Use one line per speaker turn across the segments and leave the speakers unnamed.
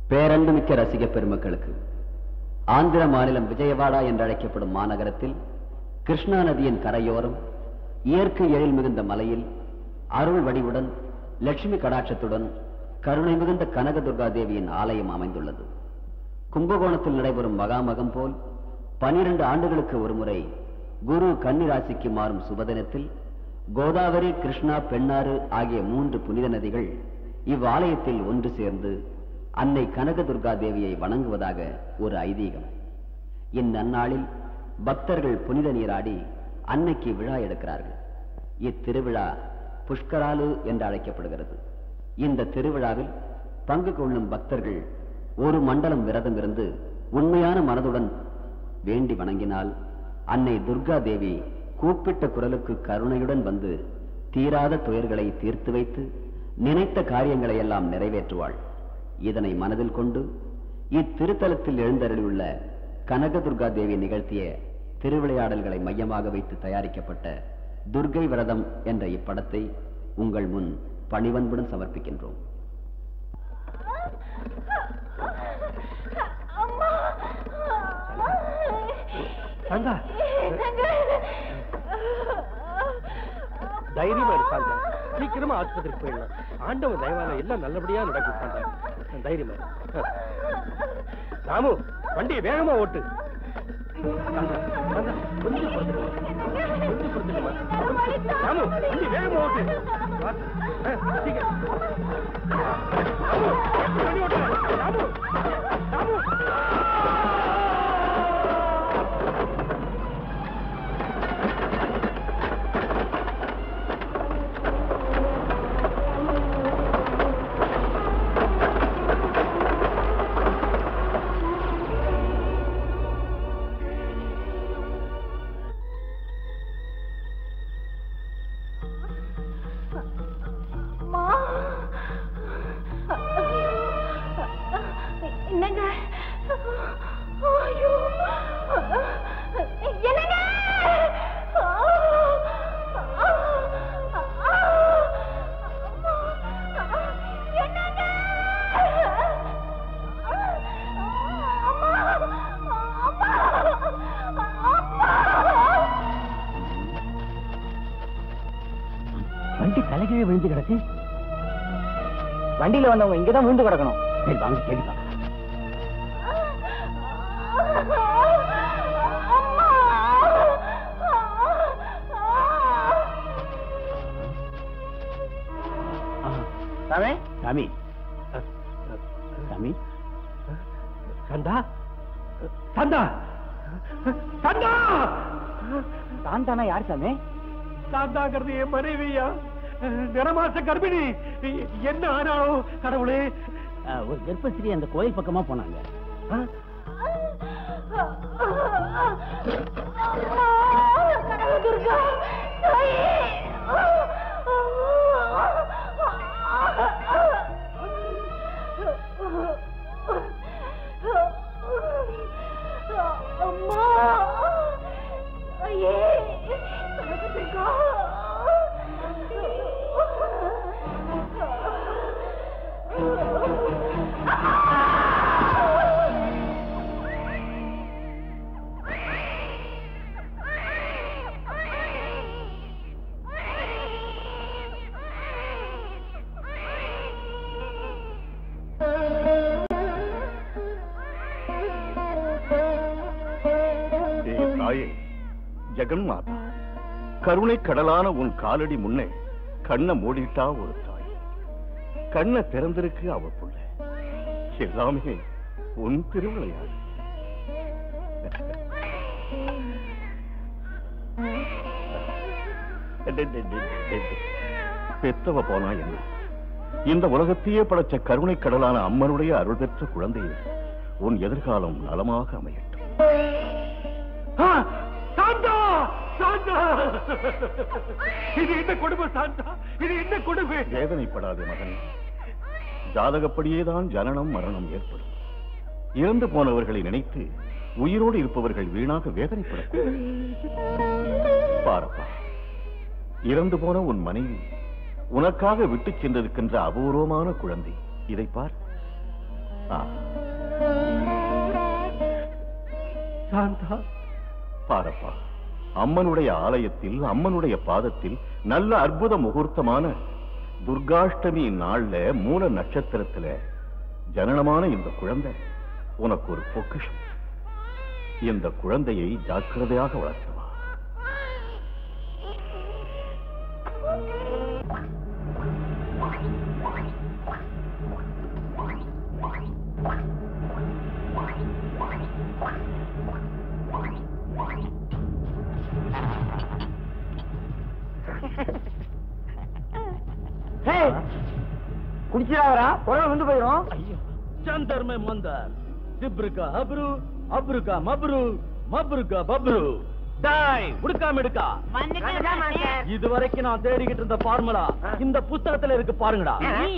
பேரன்புமிக்க ரசிக பெருமக்களுக்கு ஆந்திர மாநிலம் விஜயவாடா என்று அழைக்கப்படும் மாநகரத்தில் கிருஷ்ணா நதியின் கரையோரம் இயற்கை எழில் மிகுந்த மலையில் அருள் வடிவுடன் லட்சுமி கடாட்சத்துடன் கருணை மிகுந்த கனகதுர்கா தேவியின் ஆலயம் அமைந்துள்ளது கும்பகோணத்தில் நடைபெறும் மகாமகம் போல் பனிரெண்டு ஆண்டுகளுக்கு ஒருமுறை குரு கன்னிராசிக்கு மாறும் சுபதினத்தில் கோதாவரி கிருஷ்ணா பெண்ணாறு ஆகிய மூன்று புனித நதிகள் இவ்வாலயத்தில் ஒன்று சேர்ந்து அன்னை கனகதுர்கா தேவியை வணங்குவதாக ஒரு ஐதீகம் இந்நன்னாளில் பக்தர்கள் புனித நீராடி அன்னைக்கு விழா எடுக்கிறார்கள் இத்திருவிழா புஷ்கராலு என்று அழைக்கப்படுகிறது இந்த திருவிழாவில் பங்கு கொள்ளும் பக்தர்கள் ஒரு மண்டலம் விரதம் இருந்து உண்மையான மனதுடன் வேண்டி வணங்கினால் அன்னை துர்கா தேவி கூப்பிட்ட குரலுக்கு கருணையுடன் வந்து தீராத துயர்களை தீர்த்து வைத்து நினைத்த காரியங்களை எல்லாம் நிறைவேற்றுவாள் இதனை மனதில் கொண்டு இத்திருத்தலத்தில் எழுந்தருளியுள்ள கனகதுர்கா தேவி நிகழ்த்திய திருவிளையாடல்களை மையமாக வைத்து தயாரிக்கப்பட்ட துர்கை விரதம் என்ற இப்படத்தை உங்கள் முன் பணிவன்புடன் சமர்ப்பிக்கின்றோம்
அம்மா
சாந்தா. தைரியமா இரு சாந்தா சீக்கிரமா ஆஸ்பத்திரிக்கு போயிடலாம் ஆண்டவன் தயவான எல்லாம் நல்லபடியா நடக்கும் சாந்தா தைரியமா இரு. ராமு வண்டியை வேகமா ஓட்டு சாந்தா, சாந்தா, கொஞ்சம் பொறுத்துக்கோ. கொஞ்சம் பொறுத்துக்கோமா. ராமு வண்டி வேகமா ஓட்டு பார்த்து. ஆ, சீக்கிரம். ராமு வண்டி ஓட்டு ராமு ராமு
அம்மா என்னங்க ஐயோ என்னங்க என்னங்க
வண்டி தலைகீழே விழுந்து கிடக்கு வண்டியில வந்தவங்க இங்கதான் விழுந்து கிடக்கணும் சரி வாங்க கேள்வி சாமி சாமி சாமி
சந்தா சந்தா சந்தா
சாந்தானா யார் சாமி
சாந்தாங்கிறது என் மனைவியா நிறமாச கர்ப்பிணி என்ன ஆனாலும் கடவுளே
அஹ், ஒரு கர்ப்பஸ்திரி அந்த கோயில் பக்கமா போனாங்க
ஆ?
கனகதுர்கா தாயே அம்மா ஐயே கனகதுர்கா
ஏ தாயே ஜெகன் மாதா கருணை கடலான உன் காலடி முன்னே கண்ணை மூடிட்டா ஒரு தாய் கண்ணை திறந்திருக்கு அவ புள்ள எல்லாமே உன் திருவிளையாடு பெத்தவ போனா என்ன இந்த உலகத்தையே படைச்ச கருணை கடலான அம்மனுடைய அருள் பெற்ற குழந்தையே உன் எதிர்காலம் நலமாக அமையட்டும்
ஆ, சாந்தா சாந்தா இது என்ன கொடுமை சாந்தா இது என்ன கொடுமை
வேதனைப்படாதே மகனே ஜாதகப்படியேதான் ஜனனம் மரணம் ஏற்படும் இறந்து போனவர்களை நினைத்து உயிரோடு இருப்பவர்கள் வீணாக வேதனைப்படக்கூடாது பாரப்பா இறந்து போன உன் மனைவி உனக்காக விட்டுச் சென்றிருக்கின்ற அபூர்வமான குழந்தை இதை பார் ஆ,
சாந்தா
பாரப்பா அம்மனுடைய ஆலயத்தில் அம்மனுடைய பாதத்தில் நல்ல அற்புத முகூர்த்தமான துர்காஷ்டமி நாள்ல மூல நட்சத்திரத்துல ஜனனமான இந்த குழந்தை உனக்கு ஒரு பொக்கிஷம் இந்த குழந்தையை ஜாக்கிரதையாக வளர்த்தவா
குடிச்சிடாதரா உடனே வந்து போயிடும்
चंदर में मंदर जिब्र का हब्रू अब्र का मब्रू मब्र का बब्रू டாய் உடுக்காம எடுக்கா இது வரைக்கும் நான் தேடிக்கிட்டு இருந்த ஃபார்முலா இந்த புத்தகத்துல இருக்கு பாருங்கடா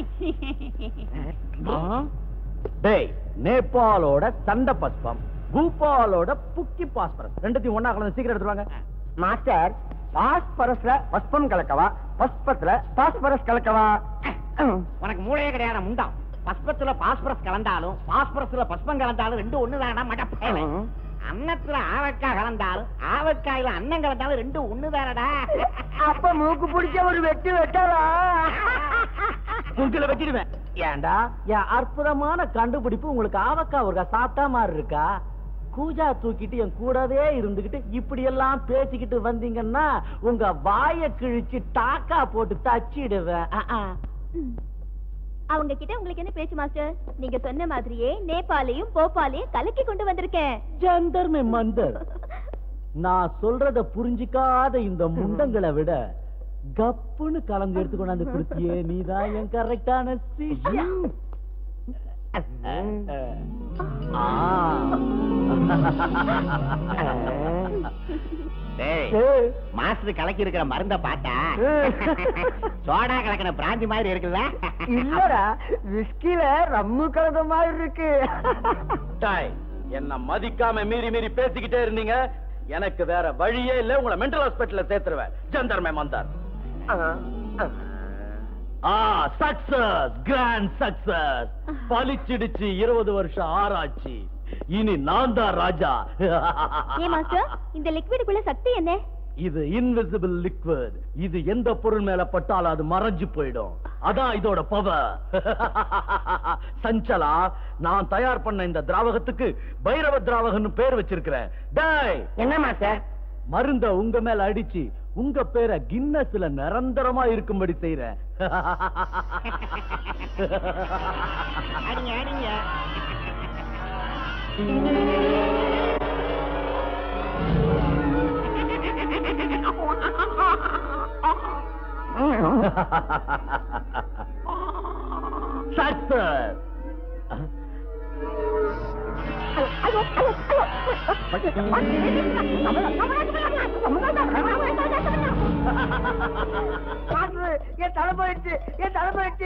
ஆ? டேய் நேபாளோட சண்ட பஸ்பம் பூபாலோட புக்கி பாஸ்பரஸ் ரெண்டுத்தையும் ஒண்ணா கலந்து சீக்கிரம் எடுத்துருவாங்க
மாஸ்டர் பாஸ்பரஸ்ல பஸ்பம் கலக்கவா பஸ்பத்துல பாஸ்பரஸ் கலக்கவா
உனக்கு மூளையே கிடையாது முண்டாம் பஸ்பத்துல பாஸ்பரஸ் கலந்தாலும் பாஸ்பரஸ்ல பஸ்பம் கலந்தாலும் ரெண்டும் ஒண்ணுதானா மடப்பேன் அன்னத்துல ஆவக்காய் கலந்தாலும் ஆவக்காயில அன்னம் கலந்தாலும் ரெண்டும் ஒண்ணுதானடா
அப்ப மூக்கு பிடிச்ச ஒரு வெட்டு வெட்டாரா
உங்களை வச்சிடுவேன்
ஏண்டா என் அற்புதமான கண்டுபிடிப்பு உங்களுக்கு ஆவக்கா ஒரு சாப்பிட்டா மாதிரி இருக்கா கூஜா தூக்கிட்டு என் கூடவே இருந்துகிட்டு இப்படி எல்லாம் பேசிக்கிட்டு வந்தீங்கன்னா உங்க வாய கிழிச்சு டாக்கா போட்டு தச்சிடுவேன் ஆ, ஆ.
அவங்க கிட்ட உங்களுக்கு என்ன பேச்சு மாஸ்டர் நீங்க சொன்ன மாதிரியே நேபாளையும் போபாலையும் கலக்கி கொண்டு வந்திருக்கேன்
ஜந்தர் மே மந்தர் நான் சொல்றத புரிஞ்சிக்காத இந்த முண்டங்களை விட கப்புன்னு கலந்து எடுத்து கொண்டாந்து கொடுத்தியே நீதான் என் கரெக்டான சிஷ்யா ஆ.
டேய்
ஏய்.
மாஸ்டர் கலக்கி இருக்கிற மருந்த பார்த்தா சோடா கலக்கின பிராந்தி மாதிரி இருக்குல்ல
இல்லடா விஸ்கில ரம்மு கலந்த மாதிரி இருக்கு
டாய் என்ன மதிக்காம மீறி மீறி பேசிக்கிட்டே இருந்தீங்க எனக்கு வேற வழியே இல்ல உங்களை மென்டல் ஹாஸ்பிட்டல்ல சேர்த்துருவேன் ஜந்தர் மே மந்தார் ஆ சக்சஸ் கிராண்ட் சக்சஸ் பலிச்சிடுச்சு இருபது வருஷம் ஆராய்ச்சி இனி நான் தான் ராஜா
ஏன் மாஸ்டர் இந்த லிக்விடுக்குள்ள சக்தி என்ன
இது இன்விசிபிள் லிக்விட் இது எந்த பொருள் மேல பட்டாலும் அது மறைஞ்சு போயிடும் அதான் இதோட பவர் சஞ்சலா நான் தயார் பண்ண இந்த திராவகத்துக்கு பைரவ திராவகன்னு பேர் வச்சிருக்கிறேன் டேய்
என்ன மாஸ்டர்
மருந்த உங்க மேல அடிச்சு உங்க பேரை கின்னஸ்ல நிரந்தரமா இருக்கும்படி செய்யறேன்
அடிங்க அடிங்க
சக்சஸ்
என் தலை போயிடுச்சு என் தலை போயிடுச்சு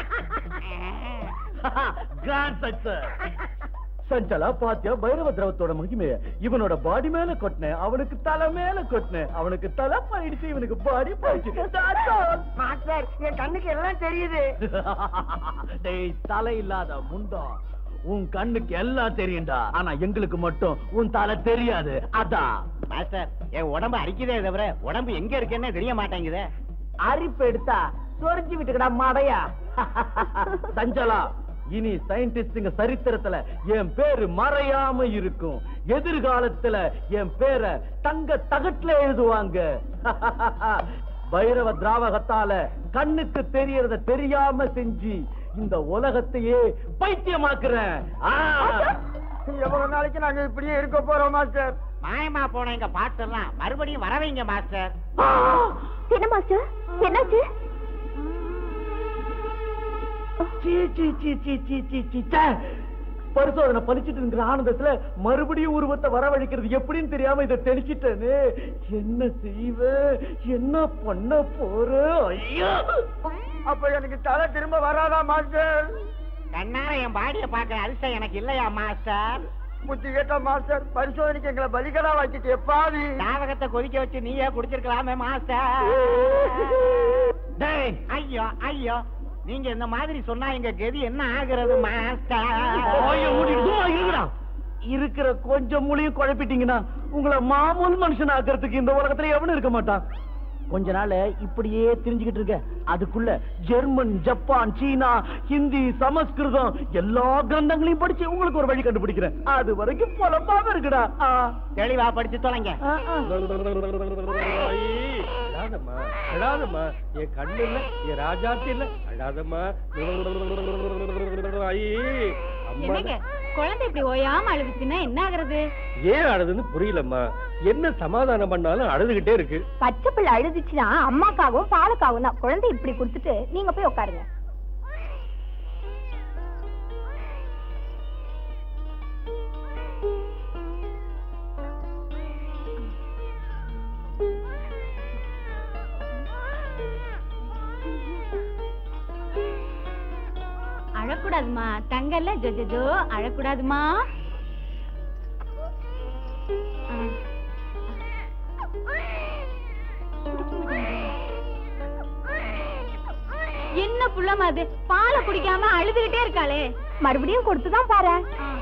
கிராண்ட் சக்சஸ் சஞ்சலா பாத்தியா பைரவ திரவத்தோட மகிமைய இவனோட பாடி மேல கொட்டினேன் அவனுக்கு தலை மேல கொட்டினேன் அவனுக்கு தலை போயிடுச்சு இவனுக்கு பாடி போயிடுச்சு That's all.
மாஸ்டர் என் கண்ணுக்கு எல்லாம் தெரியுது
டேய் தலை இல்லாத முண்டா உன் கண்ணுக்கு எல்லாம் தெரியும்டா ஆனா எங்களுக்கு மட்டும் உன் தலை தெரியாது அதான்
மாஸ்டர் என் உடம்பு அரிக்குதே தவிர உடம்பு எங்க இருக்குன்னே தெரிய மாட்டேங்குதே
அரிப்பு எடுத்தா சொரிஞ்சு விட்டுக்கடா மாடையா
சஞ்சலா இனி சயின்டிஸ்டுங்க சரித்திரத்துல என் பேரு மறையாம இருக்கும் எதிர்காலத்துல என் பேரை தங்க தகட்டுல எழுதுவாங்க பைரவ திராவகத்தால கண்ணுக்கு தெரியறத தெரியாம செஞ்சு இந்த உலகத்தையே பைத்தியமாக்குறேன் ஆ!
எவ்வளவு நாளைக்கு நாங்க இப்படியே இருக்க போறோம் மாஸ்டர்
மாயமா போன எங்க பாஸ்டர்லாம் மறுபடியும் வரவைங்க மாஸ்டர்
என்ன மாஸ்டர் என்னாச்சு
சீ, சீ, சீ, சீ, சீ, சீ, சீ, ச்சே. பரிசோதனை பலிச்சிட்டு இருக்கிற ஆனந்தத்துல மறுபடியும் உருவத்தை வரவழைக்கிறது எப்படின்னு தெரியாம இதை தெளிச்சிட்டேனே என்ன செய்வ என்ன பண்ண போற ஐயா
அப்ப எனக்கு தலை திரும்ப வராதா மாஸ்டர்
கண்ணார என் பாடிய பாக்குற அதிர்ஷ்டம் எனக்கு இல்லையா மாஸ்டர்
புத்தி கேட்ட மாஸ்டர் பரிசோதனைக்கு எங்களை பலிகடா வச்சுட்டு எப்பாவி
ஞாபகத்தை கொதிக்க வச்சு நீயே குடிச்சிருக்கலாமே மாஸ்டர்
டேய்
ஐயோ ஐயோ நீங்க இந்த மாதிரி சொன்னா எங்க கதி என்ன ஆகுறது மாஸ்டர்
இருக்கிற கொஞ்சம் மூலியும் குழப்பிட்டீங்கன்னா உங்களை மாமூல் மனுஷன் ஆக்கிறதுக்கு இந்த உலகத்துல எவனும் இருக்க மாட்டான் கொஞ்ச நாள் இப்படியே தெரிஞ்சுக்கிட்டு இருக்க அதுக்குள்ள ஜெர்மன் ஜப்பான் சீனா ஹிந்தி சமஸ்கிருதம் எல்லா கிரந்தங்களையும் படிச்சு உங்களுக்கு ஒரு வழி கண்டுபிடிக்கிறேன் அது வரைக்கும் பொலப்பாம இருக்குடா ஆ.
தெளிவா படிச்சு தொலைங்க
ஆ, ஆ.
ஐய், அழாதம்மா அழாதம்மா என் கண்ணு இல்ல என் ராஜாத்தி இல்ல அழாதம்மா ஐய், அம்மா
என்னங்க குழந்தை இப்படி ஓயாம அழுதுச்சுன்னா என்ன ஆகுறது
ஏன் அழுதுன்னு புரியலம்மா என்ன சமாதானம் பண்ணாலும் அழுதுகிட்டே இருக்கு
பச்சை பிள்ளை அழுதுச்சுன்னா அம்மாக்காகவும் பாலுக்காகவும் தான் குழந்தை இப்படி கொடுத்துட்டு நீங்க போய் உட்காருங்க அழக்கூடாதுமா தங்கல்ல ஜோ ஜோ, ஜோ அழக்கூடாதுமா ஆ. என்ன புள்ளமா அது பாலை குடிக்காம அழுதுகிட்டே இருக்காளே மறுபடியும் கொடுத்துதான் பாரு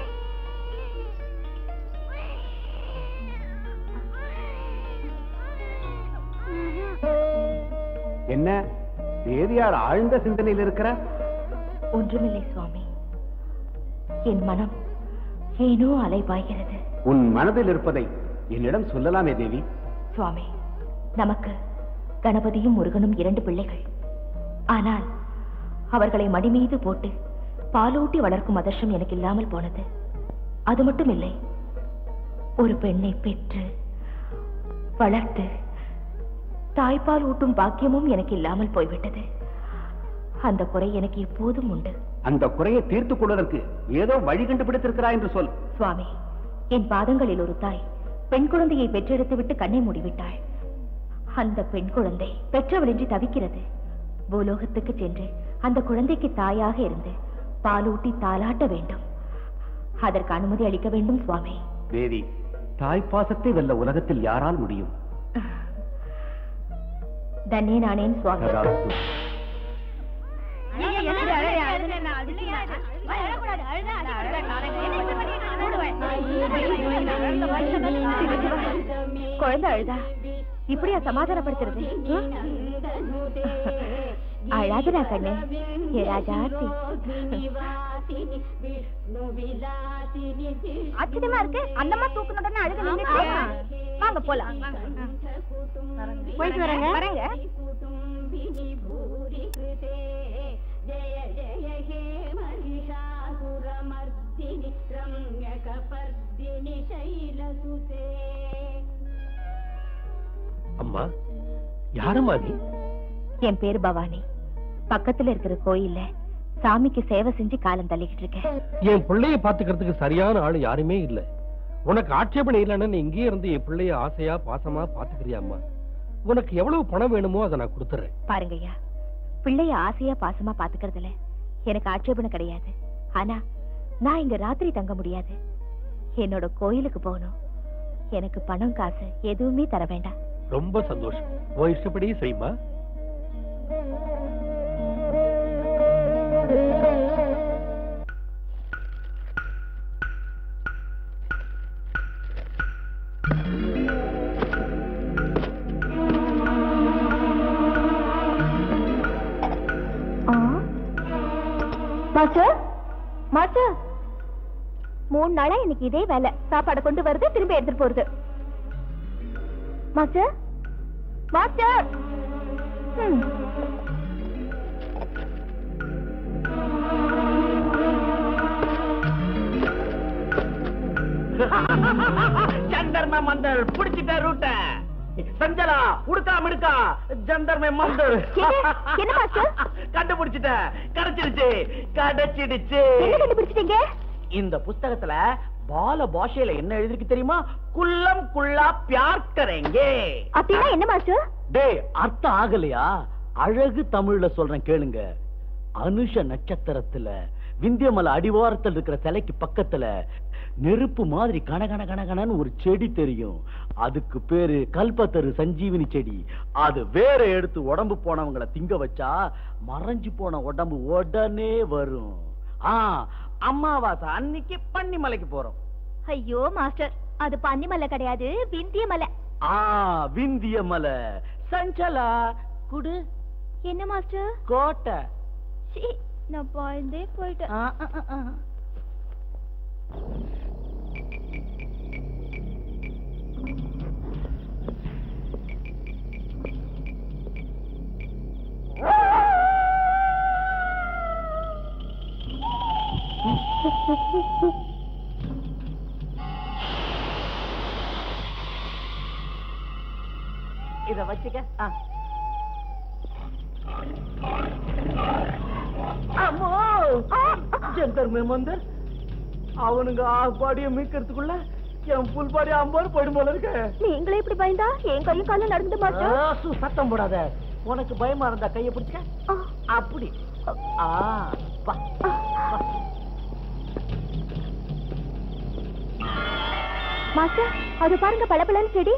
என்ன தேவியார் ஆழ்ந்த சிந்தனையில் இருக்கிற
ஒன்றுமில்லை சுவாமி என் மனம் ஏனோ அலைபாய்கிறது
உன் மனதில் இருப்பதை என்னிடம் சொல்லலாமே தேவி
சுவாமி நமக்கு கணபதியும் முருகனும் இரண்டு பிள்ளைகள் ஆனால் அவர்களை மடி மீது போட்டு பாலூட்டி வளர்க்கும் அதிர்ஷ்டம் எனக்கு இல்லாமல் போனது அது மட்டும் இல்லை ஒரு பெண்ணை பெற்று வளர்த்து தாய்ப்பால் ஊட்டும் பாக்கியமும் எனக்கு இல்லாமல் போய்விட்டது அந்த குறை எனக்கு எப்போதும் உண்டு
அந்த குறையை தீர்த்துக் கொள்வதற்கு ஏதோ வழி கண்டுபிடித்திருக்கிறாய் என்று சொல்
சுவாமி என் பாதங்களில் ஒரு தாய் பெண் குழந்தையை பெற்றெடுத்து விட்டு கண்ணை மூடிவிட்டாள் அந்த பெண் குழந்தை பெற்றவளின்றி தவிக்கிறது பூலோகத்துக்கு சென்று அந்த குழந்தைக்கு தாயாக இருந்து பாலூட்டி தாலாட்ட வேண்டும் அதற்கு அனுமதி அளிக்க வேண்டும் சுவாமி
தேவி தாய்ப்பாசத்தை வெல்ல உலகத்தில் யாரால் முடியும்
தன்யே நானேன் சுவாமி
ததாஸ்து.
குழந்தை அழுதா இப்படியா சமாதானப்படுத்துறது அழாதுடா கண்ணு ஏ ராஜாத்தி ஆச்சரியமா இருக்கு அந்தம்மா தூக்கணுடனே அழுது நின்னுட்டு வாங்க போலாம் போயிட்டு வரேங்க வரேங்க
அம்மா யாரம்மா நீ
என் பேரு பவானி பக்கத்துல இருக்கிற கோயில்ல சாமிக்கு சேவை செஞ்சு காலம் தள்ளிக்கிட்டு இருக்கேன்
என் பிள்ளைய பாத்துக்கிறதுக்கு சரியான ஆளு யாருமே இல்ல உனக்கு ஆட்சேபனை இல்லைன்னு நீ இங்கேயே இருந்து என் பிள்ளைய ஆசையா பாசமா பாத்துக்கிறியாம்மா உனக்கு எவ்வளவு பணம் வேணுமோ அதை நான் கொடுத்துறேன்
பாருங்கய்யா பிள்ளைய ஆசையா பாசமா பாத்துக்கிறதுல எனக்கு ஆட்சேபனை கிடையாது ஆனா நான் இங்க ராத்திரி தங்க முடியாது என்னோட கோயிலுக்கு போகணும் எனக்கு பணம் காசு எதுவுமே தர வேண்டாம்
ரொம்ப சந்தோஷம் உன் இஷ்டப்படி செய்யுமா
மாஸ்டர் மாஸ்டர் மூணு நாளா எனக்கு இதே வேலை சாப்பாடு கொண்டு வருது திரும்பி எடுத்துட்டு போறது மாஸ்டர் மாஸ்டர் ம்.
ஜந்தர்ம மந்தர் பிடிச்சிட்ட ரூட்ட சஞ்சலா உடுக்கா மிடுக்கா ஜந்தர்ம மந்தர்
என்ன? என்ன மாஸ்டர்?
கண்டுபிடிச்சிட்ட கிடைச்சிடுச்சு கிடைச்சிடுச்சு
என்ன கண்டுபிடிச்சிட்டீங்க
இந்த புஸ்தகத்துல பால பாஷையில என்ன எழுதிருக்கு தெரியுமா குல்லம் குல்லா பியார் கரேங்கே
அப்படின்னா என்ன மாஸ்டர்
டேய் அர்த்தம் ஆகலையா அழகு தமிழ்ல சொல்றேன் கேளுங்க அனுஷ நட்சத்திரத்துல விந்தியமலை அடிவாரத்தில் இருக்கிற சிலைக்கு பக்கத்துல நெருப்பு மாதிரி கனகன கனகனன்னு ஒரு செடி தெரியும் அதுக்கு பேரு கல்பத்தரு சஞ்சீவினி செடி அது வேற எடுத்து உடம்பு போனவங்கள திங்க வச்சா மறைஞ்சு போன உடம்பு உடனே வரும் ஆ அமாவாசை அன்னைக்கு பன்னிமலைக்கு போறோம்
ஐயோ மாஸ்டர் அது பன்னிமலை கிடையாது விந்திய மலை
ஆ விந்திய மலை சஞ்சலா குடு
என்ன மாஸ்டர்
கோட்டை
சீ, நான் பயந்தே போயிட்டேன்
ஆ, ஆ, ஆ, ஆ. இத வச்சுக்க ஆ. அம்மோ ஜந்தர் மேமந்தர் அவனுங்க ஆப்பாடிய மீட்கிறதுக்குள்ள என் புல் பாடி அம்பாடு போயிடும் போல இருக்க
நீங்களே இப்படி பயந்தா என் கையும் காலம் நடந்து மாஸ்டர்
ஆ, சு, சத்தம் போடாத உனக்கு பயமா இருந்தா கைய பிடிச்ச
ஆ,
அப்படி ஆ வா, வா.
மாஸ்டர் அது பாருங்க பளபளன்னு செடி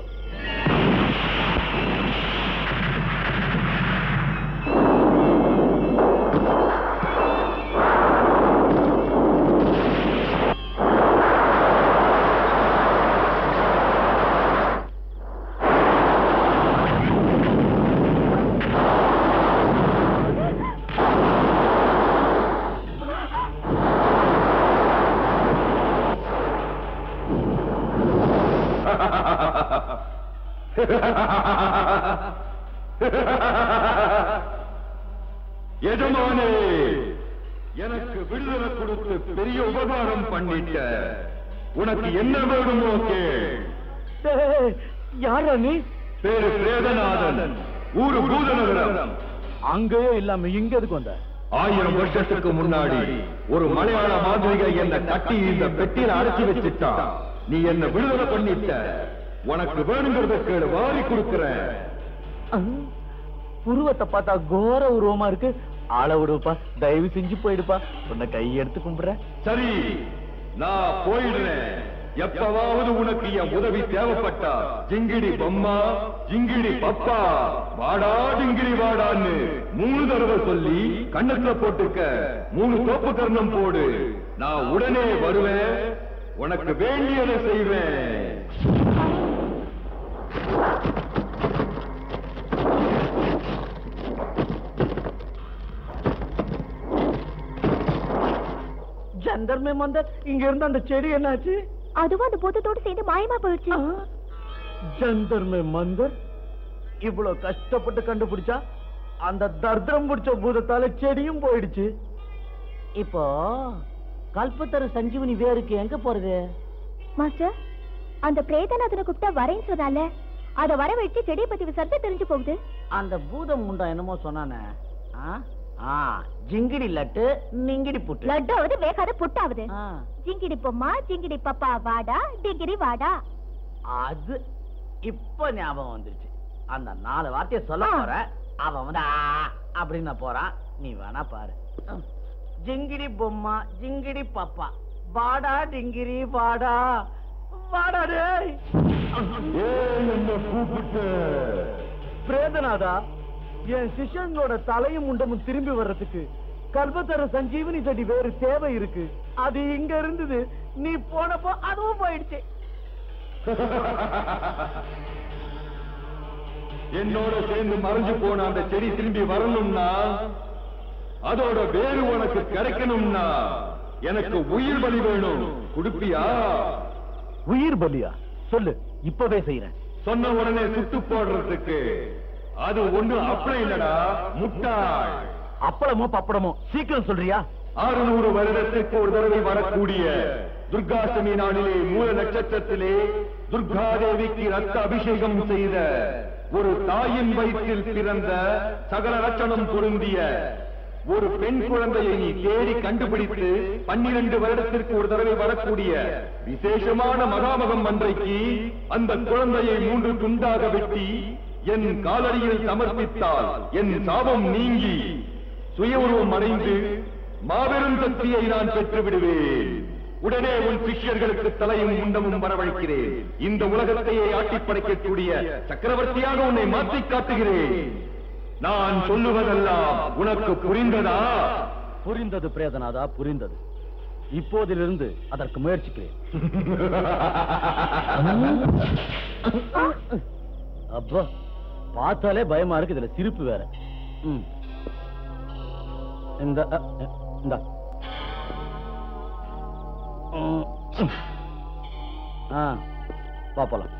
எஜமானே எனக்கு விடுதலை கொடுத்து பெரிய உபகாரம் பண்ணிட்ட உனக்கு என்ன வேணுமோ கேள்
டேய், யாரா நீ
பேரு பிரேதநாதன் ஊரு பூதநகரம்
அங்கேயே இல்லாம இங்க எதுக்கு வந்த
ஆயிரம் வருஷத்துக்கு முன்னாடி ஒரு மலையாள மாந்திரிகை என்ன கட்டி இந்த பெட்டியில அடைச்சி வச்சுட்டான் நீ என்ன விடுதலை பண்ணிட்ட உனக்கு வேணுங்கிறத கேளு வாரி கொடுக்கிறேன்
ஆ, உருவத்தை பார்த்தா கோர உருவமா இருக்கு ஆள விடுப்பா தயவு செஞ்சு போயிடுப்பா உன்னை கை எடுத்து கும்பிடுறேன்
சரி நான் போயிடுறேன் எப்பவாவது உனக்கு என் உதவி தேவைப்பட்டா ஜிங்கிடி பொம்மா ஜிங்கிடி பப்பா வாடா ஜிங்கிடி வாடான்னு மூணு தடவை சொல்லி கண்ணத்துல போட்டுக்க மூணு தோப்பு கர்ணம் போடு நான் உடனே வருவேன் உனக்கு வேண்டியதை செய்வேன்
ஜந்தர் மே மந்தர் இங்க இருந்த அந்த செடி என்னாச்சு
அதுவும் அந்த பூதத்தோடு சேர்ந்து மாயமா போயிடுச்சு
ஆ, ஜந்தர் மே மந்தர் இவ்வளவு கஷ்டப்பட்டு கண்டுபிடிச்சா அந்த தர்திரம் பிடிச்ச பூதத்தால செடியும் போயிடுச்சு இப்போ கல்பத்தரு சஞ்சீவனி வேருக்கு எங்க போறது
மாஸ்டர் அந்த பிரேதநாதனை கூப்பிட்டா வரேன்னு சொன்னால அத வர வச்சு செடியை பத்தி விசாரிச்சு தெரிஞ்சு போகுது
அந்த பூதம் முண்டா என்னமோ சொன்னானே ஆ? ஆ, ஜிங்கிடி லட்டு நிங்கிடி புட்டு
லட்டாவது வேகாத புட்டாவது
ஆ,
ஜிங்கிடி பொம்மா ஜிங்கிடி பப்பா வாடா டிங்கிரி வாடா
அது இப்ப ஞாபகம் வந்துருச்சு அந்த நாலு வார்த்தையை சொல்ல
ஆ.
போற அவன் வந்து ஆ அப்படின்னு போறான் நீ வேணா பாரு ம். ஜிங்கிடி பொம்மா ஜிங்கிடி பப்பா வாடா டிங்கிரி வாடா வாடா டேய்
என்ன கூப்பிட்டு
பிரேதநாதா என் சிஷ்யங்களோட தலையும் முண்டமும் திரும்பி வர்றதுக்கு கல்பத்தர சஞ்சீவனி செடி வேறு தேவை இருக்கு அது இங்க இருந்தது நீ போனப்போ அதுவும் போயிடுச்சு
என்னோட சேர்ந்து மறைஞ்சு போன அந்த செடி திரும்பி வரணும்னா அதோட வேறு உனக்கு கிடைக்கணும்னா எனக்கு உயிர் பலி வேணும் குடுப்பியா
உயிர் பலியா சொல்லு இப்பவே செய்யறேன்
சொன்ன உடனே சுட்டு போடுறதுக்கு அது ஒண்ணு அப்படி இல்லடா முட்டாள்
அப்பளமோ பப்படமோ சீக்கிரம் சொல்றியா
அறுநூறு வருடத்திற்கு ஒரு தடவை வரக்கூடிய துர்காஷ்டமி நாளிலே மூல நட்சத்திரத்திலே துர்காதேவிக்கு ரத்த அபிஷேகம் செய்த ஒரு தாயின் வயிற்றில் பிறந்த சகல லட்சணம் பொருந்திய ஒரு பெண் குழந்தையை நீ தேடி கண்டுபிடித்து பன்னிரண்டு வருடத்திற்கு ஒரு தடவை வரக்கூடிய விசேஷமான மகாமகம் அன்றைக்கு அந்த குழந்தையை மூன்று துண்டாக வெட்டி என் காலடியில் சமர்ப்பித்தால் என் சாபம் நீங்கி சுய உருவம் அடைந்து மாபெரும் சக்தியை நான் பெற்று விடுவேன் உடனே உன் சிஷ்யர்களுக்கு தலையும் முண்டமும் வரவழைக்கிறேன் இந்த உலகத்தையே ஆட்டிப் படைக்கக்கூடிய சக்கரவர்த்தியாக உன்னை மாற்றிக் காட்டுகிறேன் நான் சொல்லுவதெல்லாம் உனக்கு புரிந்ததா
புரிந்தது பிரேதநாதா புரிந்தது இப்போதிலிருந்து அதற்கு முயற்சிக்கிறேன் அப்பா பார்த்தாலே பயமா இருக்கு இதுல சிரிப்பு வேற ம். இந்த அ, அ, இந்த ம். ஆ பாப்பலாம்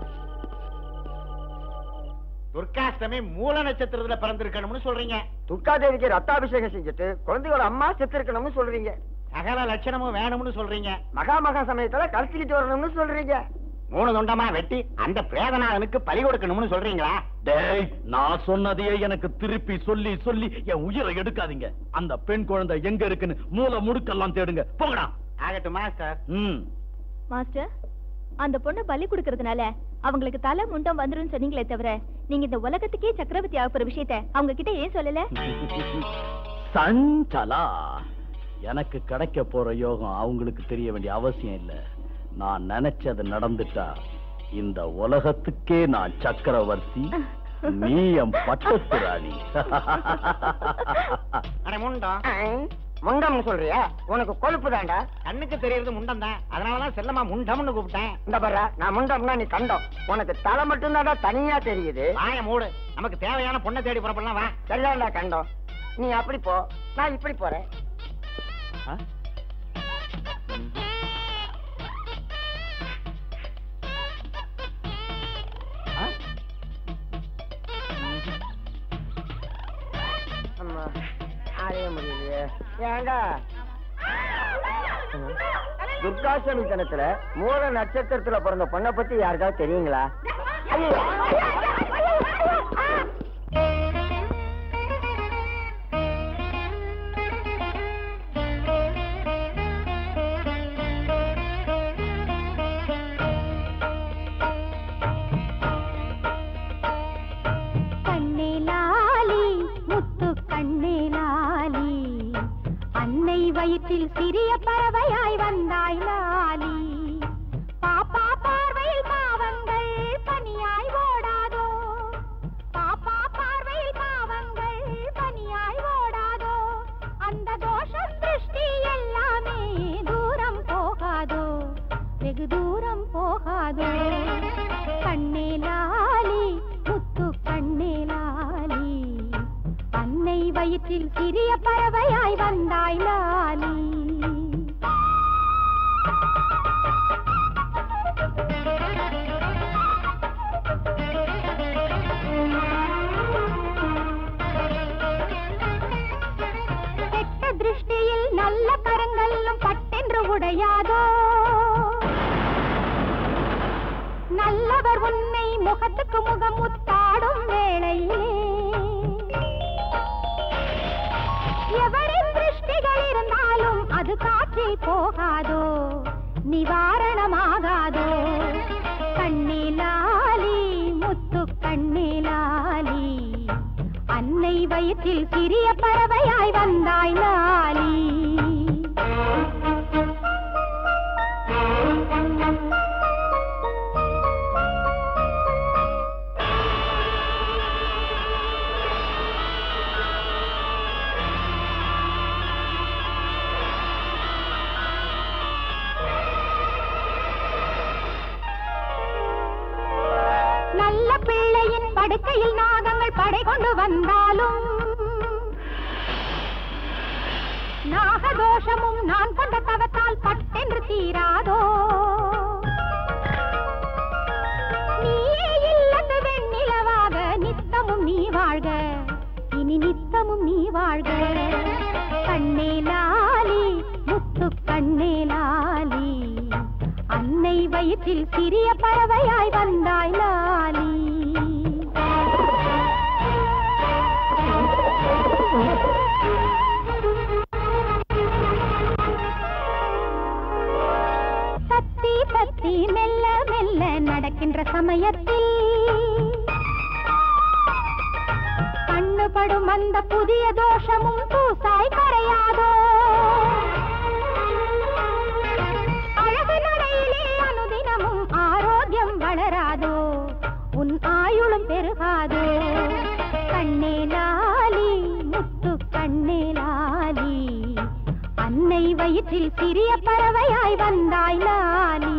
துர்காஷ்டமி மூல நட்சத்திரத்துல பிறந்திருக்கணும்னு சொல்றீங்க
துர்காதேவிக்கு ரத்தாபிஷேகம் செஞ்சுட்டு குழந்தையோட அம்மா செத்து இருக்கணும்னு சொல்றீங்க
சகல லட்சணமும் வேணும்னு சொல்றீங்க
மகா மகா சமயத்துல கலத்திக்கிட்டு வரணும்னு சொல்றீங்க
மூணு துண்டமா வெட்டி அந்த பிரேதநாதனுக்கு பலி கொடுக்கணும்னு சொல்றீங்களா
டேய் நான் சொன்னதையே எனக்கு திருப்பி சொல்லி சொல்லி என் உயிரை எடுக்காதீங்க அந்த பெண் குழந்தை எங்க இருக்குன்னு மூல முடுக்கெல்லாம் தேடுங்க போங்கடா
ஆகட்டும் மாஸ்டர்
ம்
மாஸ்டர் அந்த பொண்ணு பலி கொடுக்கறதுனால அவங்களுக்கு தலை முண்டம் வந்துரும் சொன்னீங்களே தவிர நீங்க இந்த உலகத்துக்கே சக்கரவர்த்தி ஆகுற விஷயத்த அவங்க கிட்ட ஏன் சொல்லல
சஞ்சலா எனக்கு கிடைக்க போற யோகம் அவங்களுக்கு தெரிய வேண்டிய அவசியம் இல்ல நான் நினைச்சது நடந்துட்டா இந்த உலகத்துக்கே நான் சக்கரவர்த்தி நீ என் பட்டத்து ராணி
அட முண்டம்
முண்டம்னு சொல்றியா உனக்கு கொழுப்பு தாண்டா
கண்ணுக்கு தெரியறது முண்டம் தான் அதனாலதான் செல்லமா முண்டம்னு கூப்பிட்டேன்
இந்த பாரு நான் முண்டம்னா நீ கண்டம் உனக்கு தலை மட்டும் தனியா தெரியுது
வாய மூடு நமக்கு தேவையான பொண்ணை தேடி புறப்படலாம் வா
சரிதான்டா கண்டம் நீ அப்படி போ நான் இப்படி போறேன்
ஆ? ஆ?
அம்மா அடைய முடியலையே ஏண்டா துர்காசமி தினத்துல மூல நட்சத்திரத்துல பிறந்த பொண்ணை பத்தி யாருக்காவது தெரியுங்களா
கண்ணேலாலி முத்து கண்ணேலாலி அன்னை வயிற்றில் சிறிய பறவையாய் வந்தாய் லாலி பாப்பா பார்வையில் பாவங்கள் பனியாய் ஓடாதோ பாப்பா பார்வையில் பாவங்கள் பனியாய் ஓடாதோ அந்த தோஷம் திருஷ்டி எல்லாமே தூரம் போகாதோ வெகு தூரம் போகாதோ கண்ணேலாலி முத்து கண்ணேலாலி அன்னை வயிற்றில் சிறிய பறவையாய் வந்தாய் லாலி கெட்ட திருஷ்டியில் நல்ல கரங்களும் பட்டென்று உடையாதோ நல்லவர் உன்னை முகத்துக்கு முகம் முத்தாடும் வேளையிலே எவரின் திருஷ்டிகள் இருந்தாலும் அது காற்றில் போகாதோ நிவாரணமாகாதோ கண்ணிலாலி முத்து கண்ணிலாலி அன்னை வயிற்றில் சிறிய பறவையாய் வந்தாய் லாலி நல்ல பிள்ளையின் படுக்கையில் நாகங்கள் படை கொண்டு வந்தாலும் நாகதோஷமும் நான் கொண்ட தவத்தால் பட்டென்று தீராதோ நீயே இல்லத்து வெண்ணிலவாக நித்தமும் நீ வாழ்க இனி நித்தமும் நீ வாழ்க கண்ணே லாலி முத்து கண்ணே லாலி அன்னை வயிற்றில் சிறிய பறவையாய் வந்தாய் லாலி தத்தி தத்தி மெல்ல மெல்ல நடக்கின்ற சமயத்தில் கண்ணுபடும் அந்த புதிய தோஷமும் தூசாய் கரையாதோ அழகு நடையிலே அனுதினமும் ஆரோக்கியம் வளராதோ உன் ஆயுளும் பெருகாதோ கண்ணே லாலி முத்து கண்ணே லாலி அன்னை வயிற்றில் சிறிய பறவையாய் வந்தாய் லாலி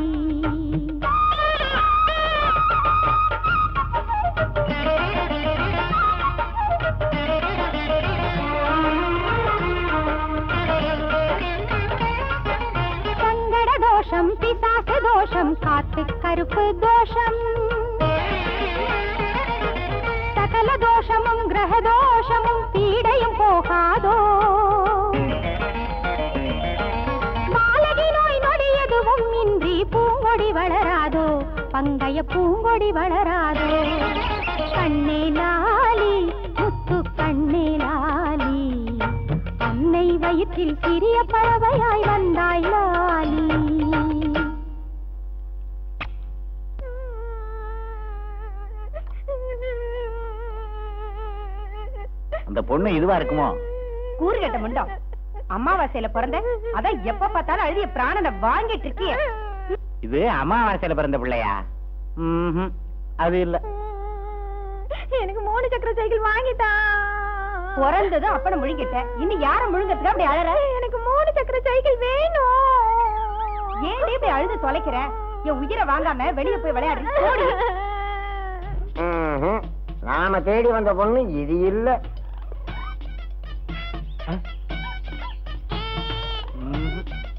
சங்கட தோஷம் பிசாசு தோஷம் காத்து கருப்பு தோஷம் சகல தோஷமும் கிரக தோஷமும் பீடையும் போகாதோ மாலகி நோய் நொடி எதுவும் இன்றி பூங்கொடி வளராதோ பங்கைய பூங்கொடி வளராதோ கண்ணே லாலி முத்து கண்ணே லாலி அன்னை வயிற்றில் சிறிய பறவையாய் வந்தாய் லாலி
அந்த பொண்ணு இதுவா இருக்குமோ
கூறு கட்ட முண்டம் அமாவாசையில பிறந்த அதான் எப்ப பார்த்தாலும் அழுதிய பிராணனை வாங்கிட்டு இருக்கிய
இது அமாவாசையில பிறந்த பிள்ளையா ம்ஹும். அது இல்ல
எனக்கு மூணு சக்கர சைக்கிள் வாங்கிட்டா
பிறந்ததும் அப்பன முழுங்கிட்ட இன்னும் யார முழுங்கத்துக்கு அப்படி அழற
எனக்கு மூணு சக்கர சைக்கிள் வேணும்
ஏன் இப்படி அழுது தொலைக்கிற என் உயிரை வாங்காம வெளிய போய் விளையாடு ஓடி.
ம்ஹும். நாம தேடி வந்த பொண்ணு இது இல்ல ம்ஹும்.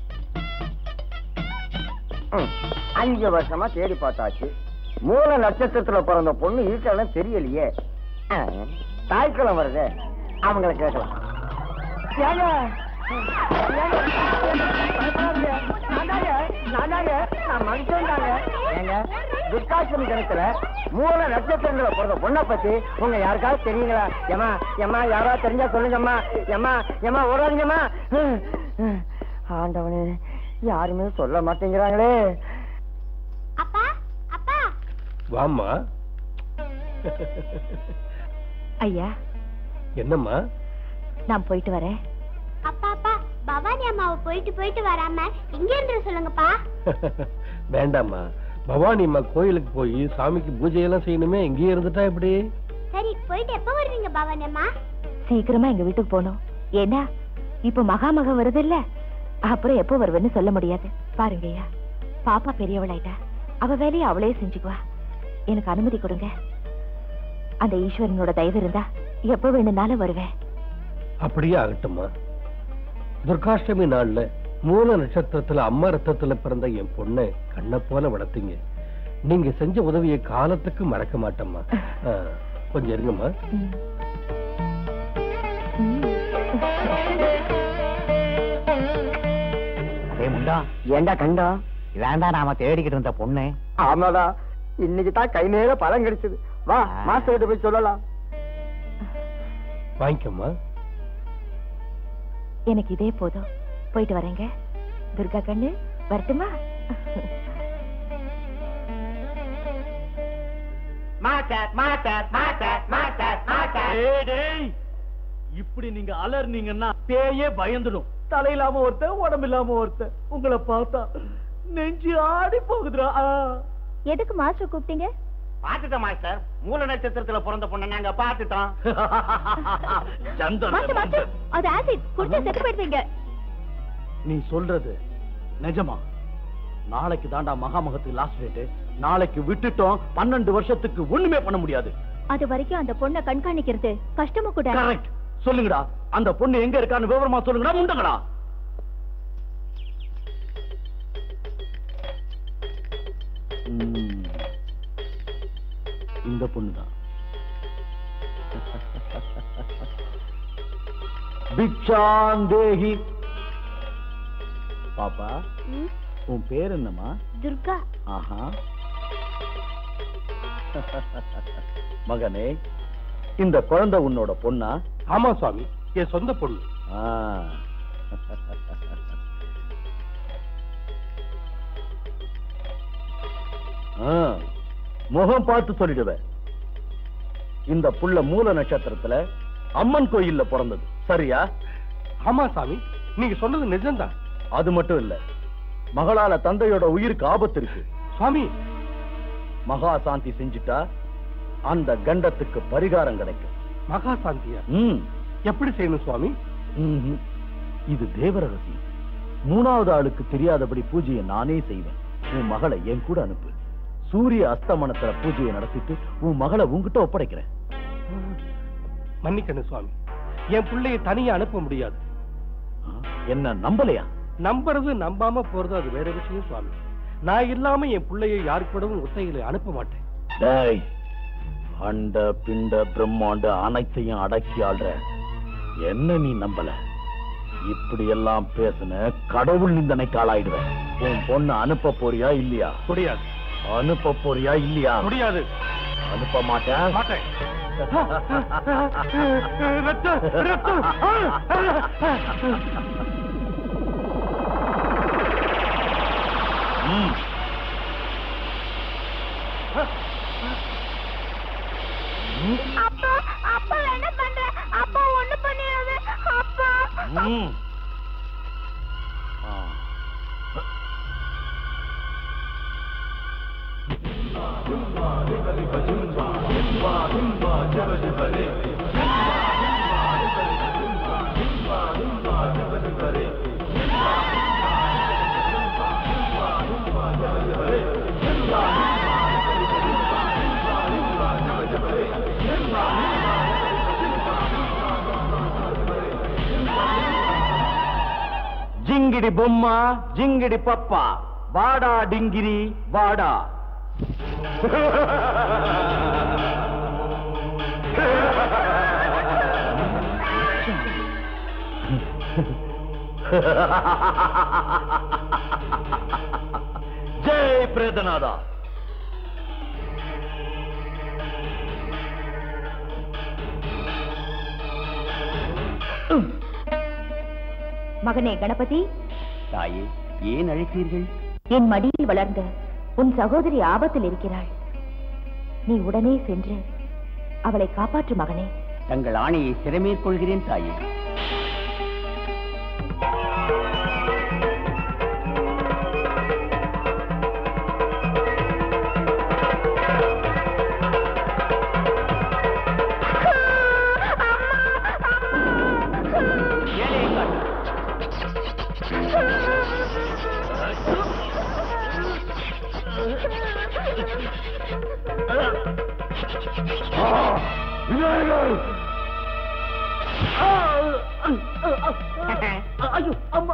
ம். அஞ்சு வருஷமா தேடி பார்த்தாச்சு மூல நட்சத்திரத்துல பிறந்த பொண்ணு இருக்கலாம் தெரியலையே ஆ, தாய்க்கிழமை வருதே அவங்கள கேட்கலாம் ஏங்க? ஏங்க? நான்தாங்க, நான்தாங்க, நான் மனுஷன்தாங்க. ஏங்க, துர்காஷ்டமி தினத்துல மூல நட்சத்திரங்கள பிறந்த பொண்ணை பத்தி உங்க யாருக்காவது தெரியுங்களா ஏமா ஏமா யாராவது தெரிஞ்சா சொல்லுங்கம்மா ஏமா ஏமா ஓடாதீங்கம்மா ஆண்டவனே யாருமே சொல்ல மாட்டேங்கிறாங்களே
அப்பா அப்பா
வாம்மா
ஐயா
என்னம்மா
நான் போயிட்டு வரேன்
அப்பா அப்பா பவானி அம்மாவை போயிட்டு போயிட்டு வராம இங்க இருந்து சொல்லுங்கப்பா
வேண்டாம்மா பவானி அம்மா கோயிலுக்கு போய் சாமிக்கு பூஜை எல்லாம் செய்யணுமே இங்கேயே இருந்துட்டா எப்படி
சரி போயிட்டு எப்ப வருவீங்க பவானி அம்மா
சீக்கிரமா எங்க வீட்டுக்கு போகணும் ஏன்னா இப்ப மகாமக வருது இல்ல அப்புறம் எப்போ வருவேன்னு சொல்ல முடியாது பாருங்க ஐயா பாப்பா பெரியவளாயிட்டா அவ வேலையை அவளே செஞ்சுக்குவா எனக்கு அனுமதி கொடுங்க அந்த ஈஸ்வரனோட தயவு இருந்தா எப்ப வேணும்னாலும் வருவேன்
அப்படியே ஆகட்டும்மா துர்காஷ்டமி நாள்ல மூல நட்சத்திரத்துல அம்மா ரத்தத்துல பிறந்த என் பொண்ணை கண்ணை போல வளர்த்தீங்க நீங்க செஞ்ச உதவியை காலத்துக்கு மறக்க மாட்டேம்மா ஆ, கொஞ்சம் இருங்கம்மா
ம். ம்.
அதே முண்டா ஏண்டா கண்டா இதாண்டா நாம தேடிக்கிட்டு இருந்த பொண்ணு ஆமாடா இன்னைக்கு தான் கை நேர பலன் கிடைச்சது வா மாஸ்டர் கிட்ட போய் சொல்லலாம்
வாங்கிக்கம்மா
எனக்கு இதே போதும் போயிட்டு வரேங்க துர்கா கண்ணு வரட்டுமா
master master master master master
டேய், டேய். இப்படி நீங்க அலர்னீங்கன்னா பேயே பயந்துடும் தலை இல்லாம ஒருத்தன் உடம்பு இல்லாம ஒருத்தன் உங்களை பார்த்தா நெஞ்சு ஆடி போகுதுடா ஆ.
எதுக்கு மாஸ்டர் கூப்பிட்டீங்க
பாத்துட்டோம் மாஸ்டர் மூல நட்சத்திரத்துல பிறந்த பொண்ணை நாங்க பாத்துட்டோம்
சந்தன
மாஸ்டர் மாஸ்டர் அது ஆசிட் குடிச்சா செத்து போயிடுவீங்க
நீ சொல்றது நிஜமா நாளைக்கு தாண்டா மகாமகத்துக்கு லாஸ்ட் டேட் நாளைக்கு விட்டுட்டோம் பன்னெண்டு வருஷத்துக்கு ஒண்ணுமே பண்ண முடியாது
அது வரைக்கும் அந்த பொண்ணை கண்காணிக்கிறது கஷ்டமா கூட
கரெக்ட் சொல்லுங்கடா அந்த பொண்ணு எங்க இருக்கான்னு விவரமா சொல்லுங்கடா முண்டங்கடா ம். இந்த பொண்ணுதான் பிச்சாந்தேகி பாப்பா
ம்,
உன் பேர் என்னம்மா
துர்கா
ஆஹா மகனே இந்த குழந்தை உன்னோட பொண்ணா
ஆமா சுவாமி என் சொந்த பொண்ணு
ஆ. ஆ, முகம் பார்த்து சொல்லிடுவேன் இந்த புள்ள மூல நட்சத்திரத்துல அம்மன் கோயில்ல பிறந்தது சரியா
ஆமா சாமி நீங்க சொன்னது நிஜம்தான்
அது மட்டும் இல்ல மகளால தந்தையோட உயிருக்கு ஆபத்து இருக்கு
சுவாமி
மகா சாந்தி செஞ்சுட்டா அந்த கண்டத்துக்கு பரிகாரம் கிடைக்கும்
மகா சாந்தியா
ம்
எப்படி செய்யணும் சுவாமி
ம்ஹும். இது தேவ ரகசியம் மூணாவது ஆளுக்கு தெரியாதபடி பூஜையை நானே செய்வேன் உன் மகளை என் கூட அனுப்பு சூரிய அஸ்தமனத்துல பூஜையை நடத்திட்டு உன் மகளை உன்கிட்ட ஒப்படைக்கிறேன்
மன்னிக்கணும் சுவாமி என் பிள்ளையை தனியா அனுப்ப முடியாது
ஆ, என்ன நம்பலையா
நம்புறது நம்பாம போறது அது வேற விஷயம் சுவாமி நான் இல்லாம என் பிள்ளையை யாருக்கு கூடவும் ஒத்தையில அனுப்ப மாட்டேன்
டேய் அண்ட பிண்ட பிரம்மாண்ட அனைத்தையும் அடக்கி ஆள்ற என்ன நீ நம்பல இப்படி எல்லாம் பேசுன கடவுள் நிந்தனைக்கு ஆளாயிடுவேன் உன் பொண்ணு அனுப்ப போறியா இல்லையா
முடியாது
அனுப்ப போறியா இல்லையா
முடியாது
அனுப்ப மாட்டேன்
மாட்டேன் ரத்தம், ரத்தம்.
ம்.
அப்பா அப்பா என்ன பண்ற அப்பா ஒண்ணு பண்ணிடாத அப்பா
ம். ஆ. ஜிங்கிடி பொம்மா ஜிங்கிடி பப்பா வாடா டிங்கிரி வாடா ஜெய் பிரேதநாதா
மகனே கணபதி
தாயே ஏன் அழைத்தீர்கள்
என் மடியில் வளர்ந்த உன் சகோதரி ஆபத்தில் இருக்கிறாள் நீ உடனே சென்று அவளை காப்பாற்று மகனே
தங்கள் ஆணையை சிறமேற்கொள்கிறேன் தாயே
ஐயோ அம்மா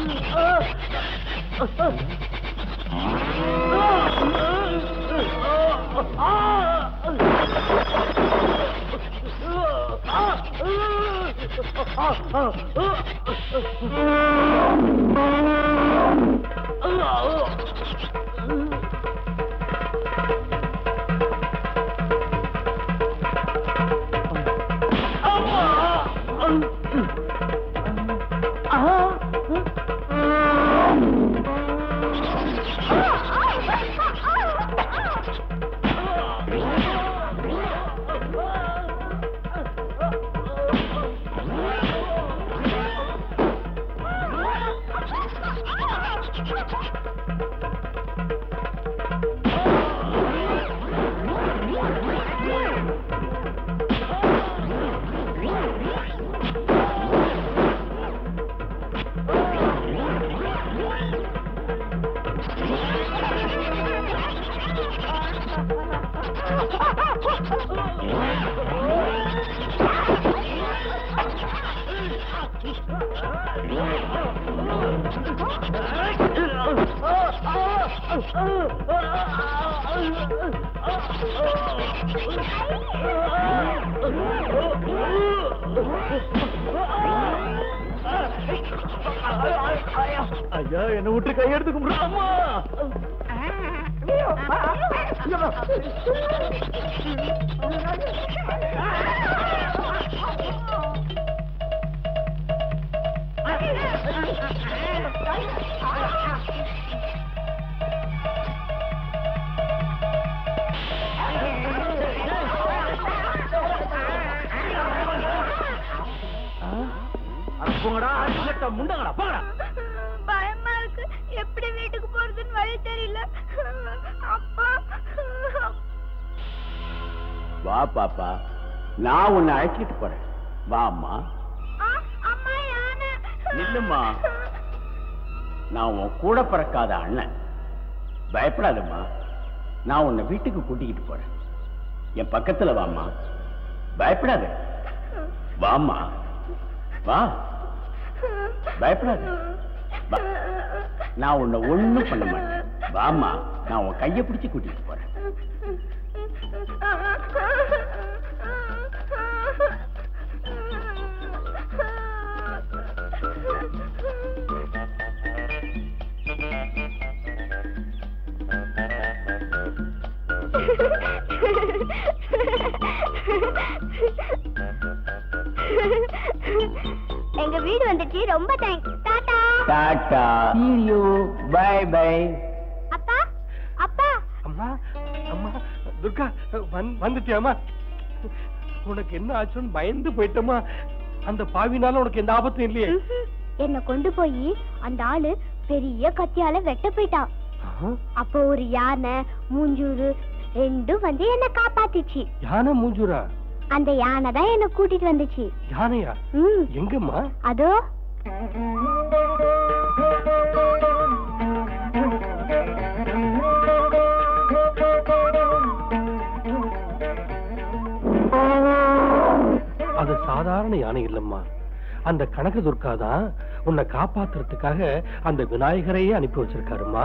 ஐயா என்ன விட்டு கையெடுத்து கும்பிடு அம்மா அட போங்கடா அடிச்சட்ட முண்டங்கடா போங்கடா
பயமா இருக்கு எப்படி வீட்டுக்கு போறதுன்னு வழி தெரியல அப்பா
வா பாப்பா நான் உன்னை அழைச்சிட்டு போறேன் வா அம்மா
ஆ, அம்மா யானை
நில்லும்மா
நான் உன் கூட பிறக்காத அண்ணன் பயப்படாதம்மா நான் உன்னை வீட்டுக்கு கூட்டிக்கிட்டு போறேன் என் பக்கத்துல வாம்மா பயப்படாத வாம்மா வா பயப்படாத வா. நான் உன்னை ஒண்ணும் பண்ண மாட்டேன் வாம்மா நான் உன் கையை பிடிச்சு கூட்டிட்டு போறேன்
எங்க வீடு வந்துச்சு ரொம்ப thanks tata
tata bye bye
அப்பா அப்பா
அம்மா அம்மா துர்கா வந்- வந்துட்டியாம்மா உனக்கு என்ன ஆச்சுன்னு பயந்து போயிட்டோமா அந்த பாவினால உனக்கு எந்த ஆபத்தும் இல்லையே
ம்ஹும். என்னை கொண்டு போய் அந்த ஆளு பெரிய கத்தியால வெட்ட போயிட்டான் அப்போ ஒரு யானை மூஞ்சூறு ரெண்டும் வந்து என்ன காப்பாத்திச்சு
யானை மூஞ்சூரா
அந்த யானை தான் என்ன கூட்டிட்டு வந்துச்சு
யானையா
ம்
எங்கம்மா
அதோ
அது சாதாரண யானை இல்லம்மா அந்த கனக துர்கா தான் உன்னை காப்பாத்துறதுக்காக அந்த விநாயகரையே அனுப்பி வச்சிருக்காருமா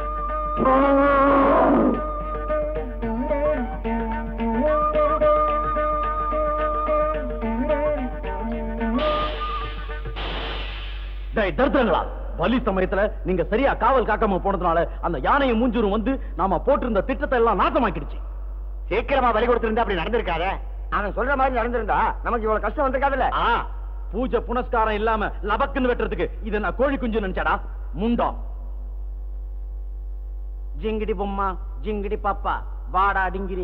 டேய் தருத்தங்களா பலி சமயத்துல நீங்க சரியா காவல் காக்காம போனதுனால அந்த யானையை மூஞ்சூரும் வந்து நாம போட்டிருந்த திட்டத்தை எல்லாம் நாசமாக்கிடுச்சு
சீக்கிரமா வழி கொடுத்திருந்தா அப்படி நடந்திருக்காதே அவன் சொல்ற மாதிரி நடந்திருந்தா நமக்கு இவ்வளவு கஷ்டம் வந்திருக்காதுல்ல
ஆ பூஜை புனஸ்காரம் இல்லாம லபக்குன்னு வெட்டுறதுக்கு இத நான் கோழி குஞ்சு நினைச்சாடா முண்டா ஜிங்கிடி பொம்மா ஜிங்கிடி பாப்பா வாடா டிங்கிரி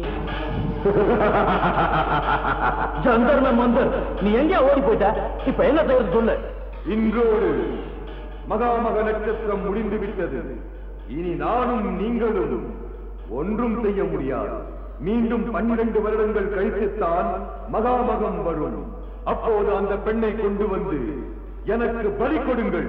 ஜந்தர்ம மந்தர் நீ எங்க ஓடி போயிட்ட இப்ப என்ன செய்யறது சொல்லு
இன்றோடு மகாமக நட்சத்திரம் முடிந்து விட்டது இனி நானும் நீங்களும் ஒன்றும் செய்ய முடியாது மீண்டும் பன்னிரண்டு வருடங்கள் கழித்துத்தான் மகாமகம் வரும் அப்போது அந்த பெண்ணை கொண்டு வந்து எனக்கு பலி கொடுங்கள்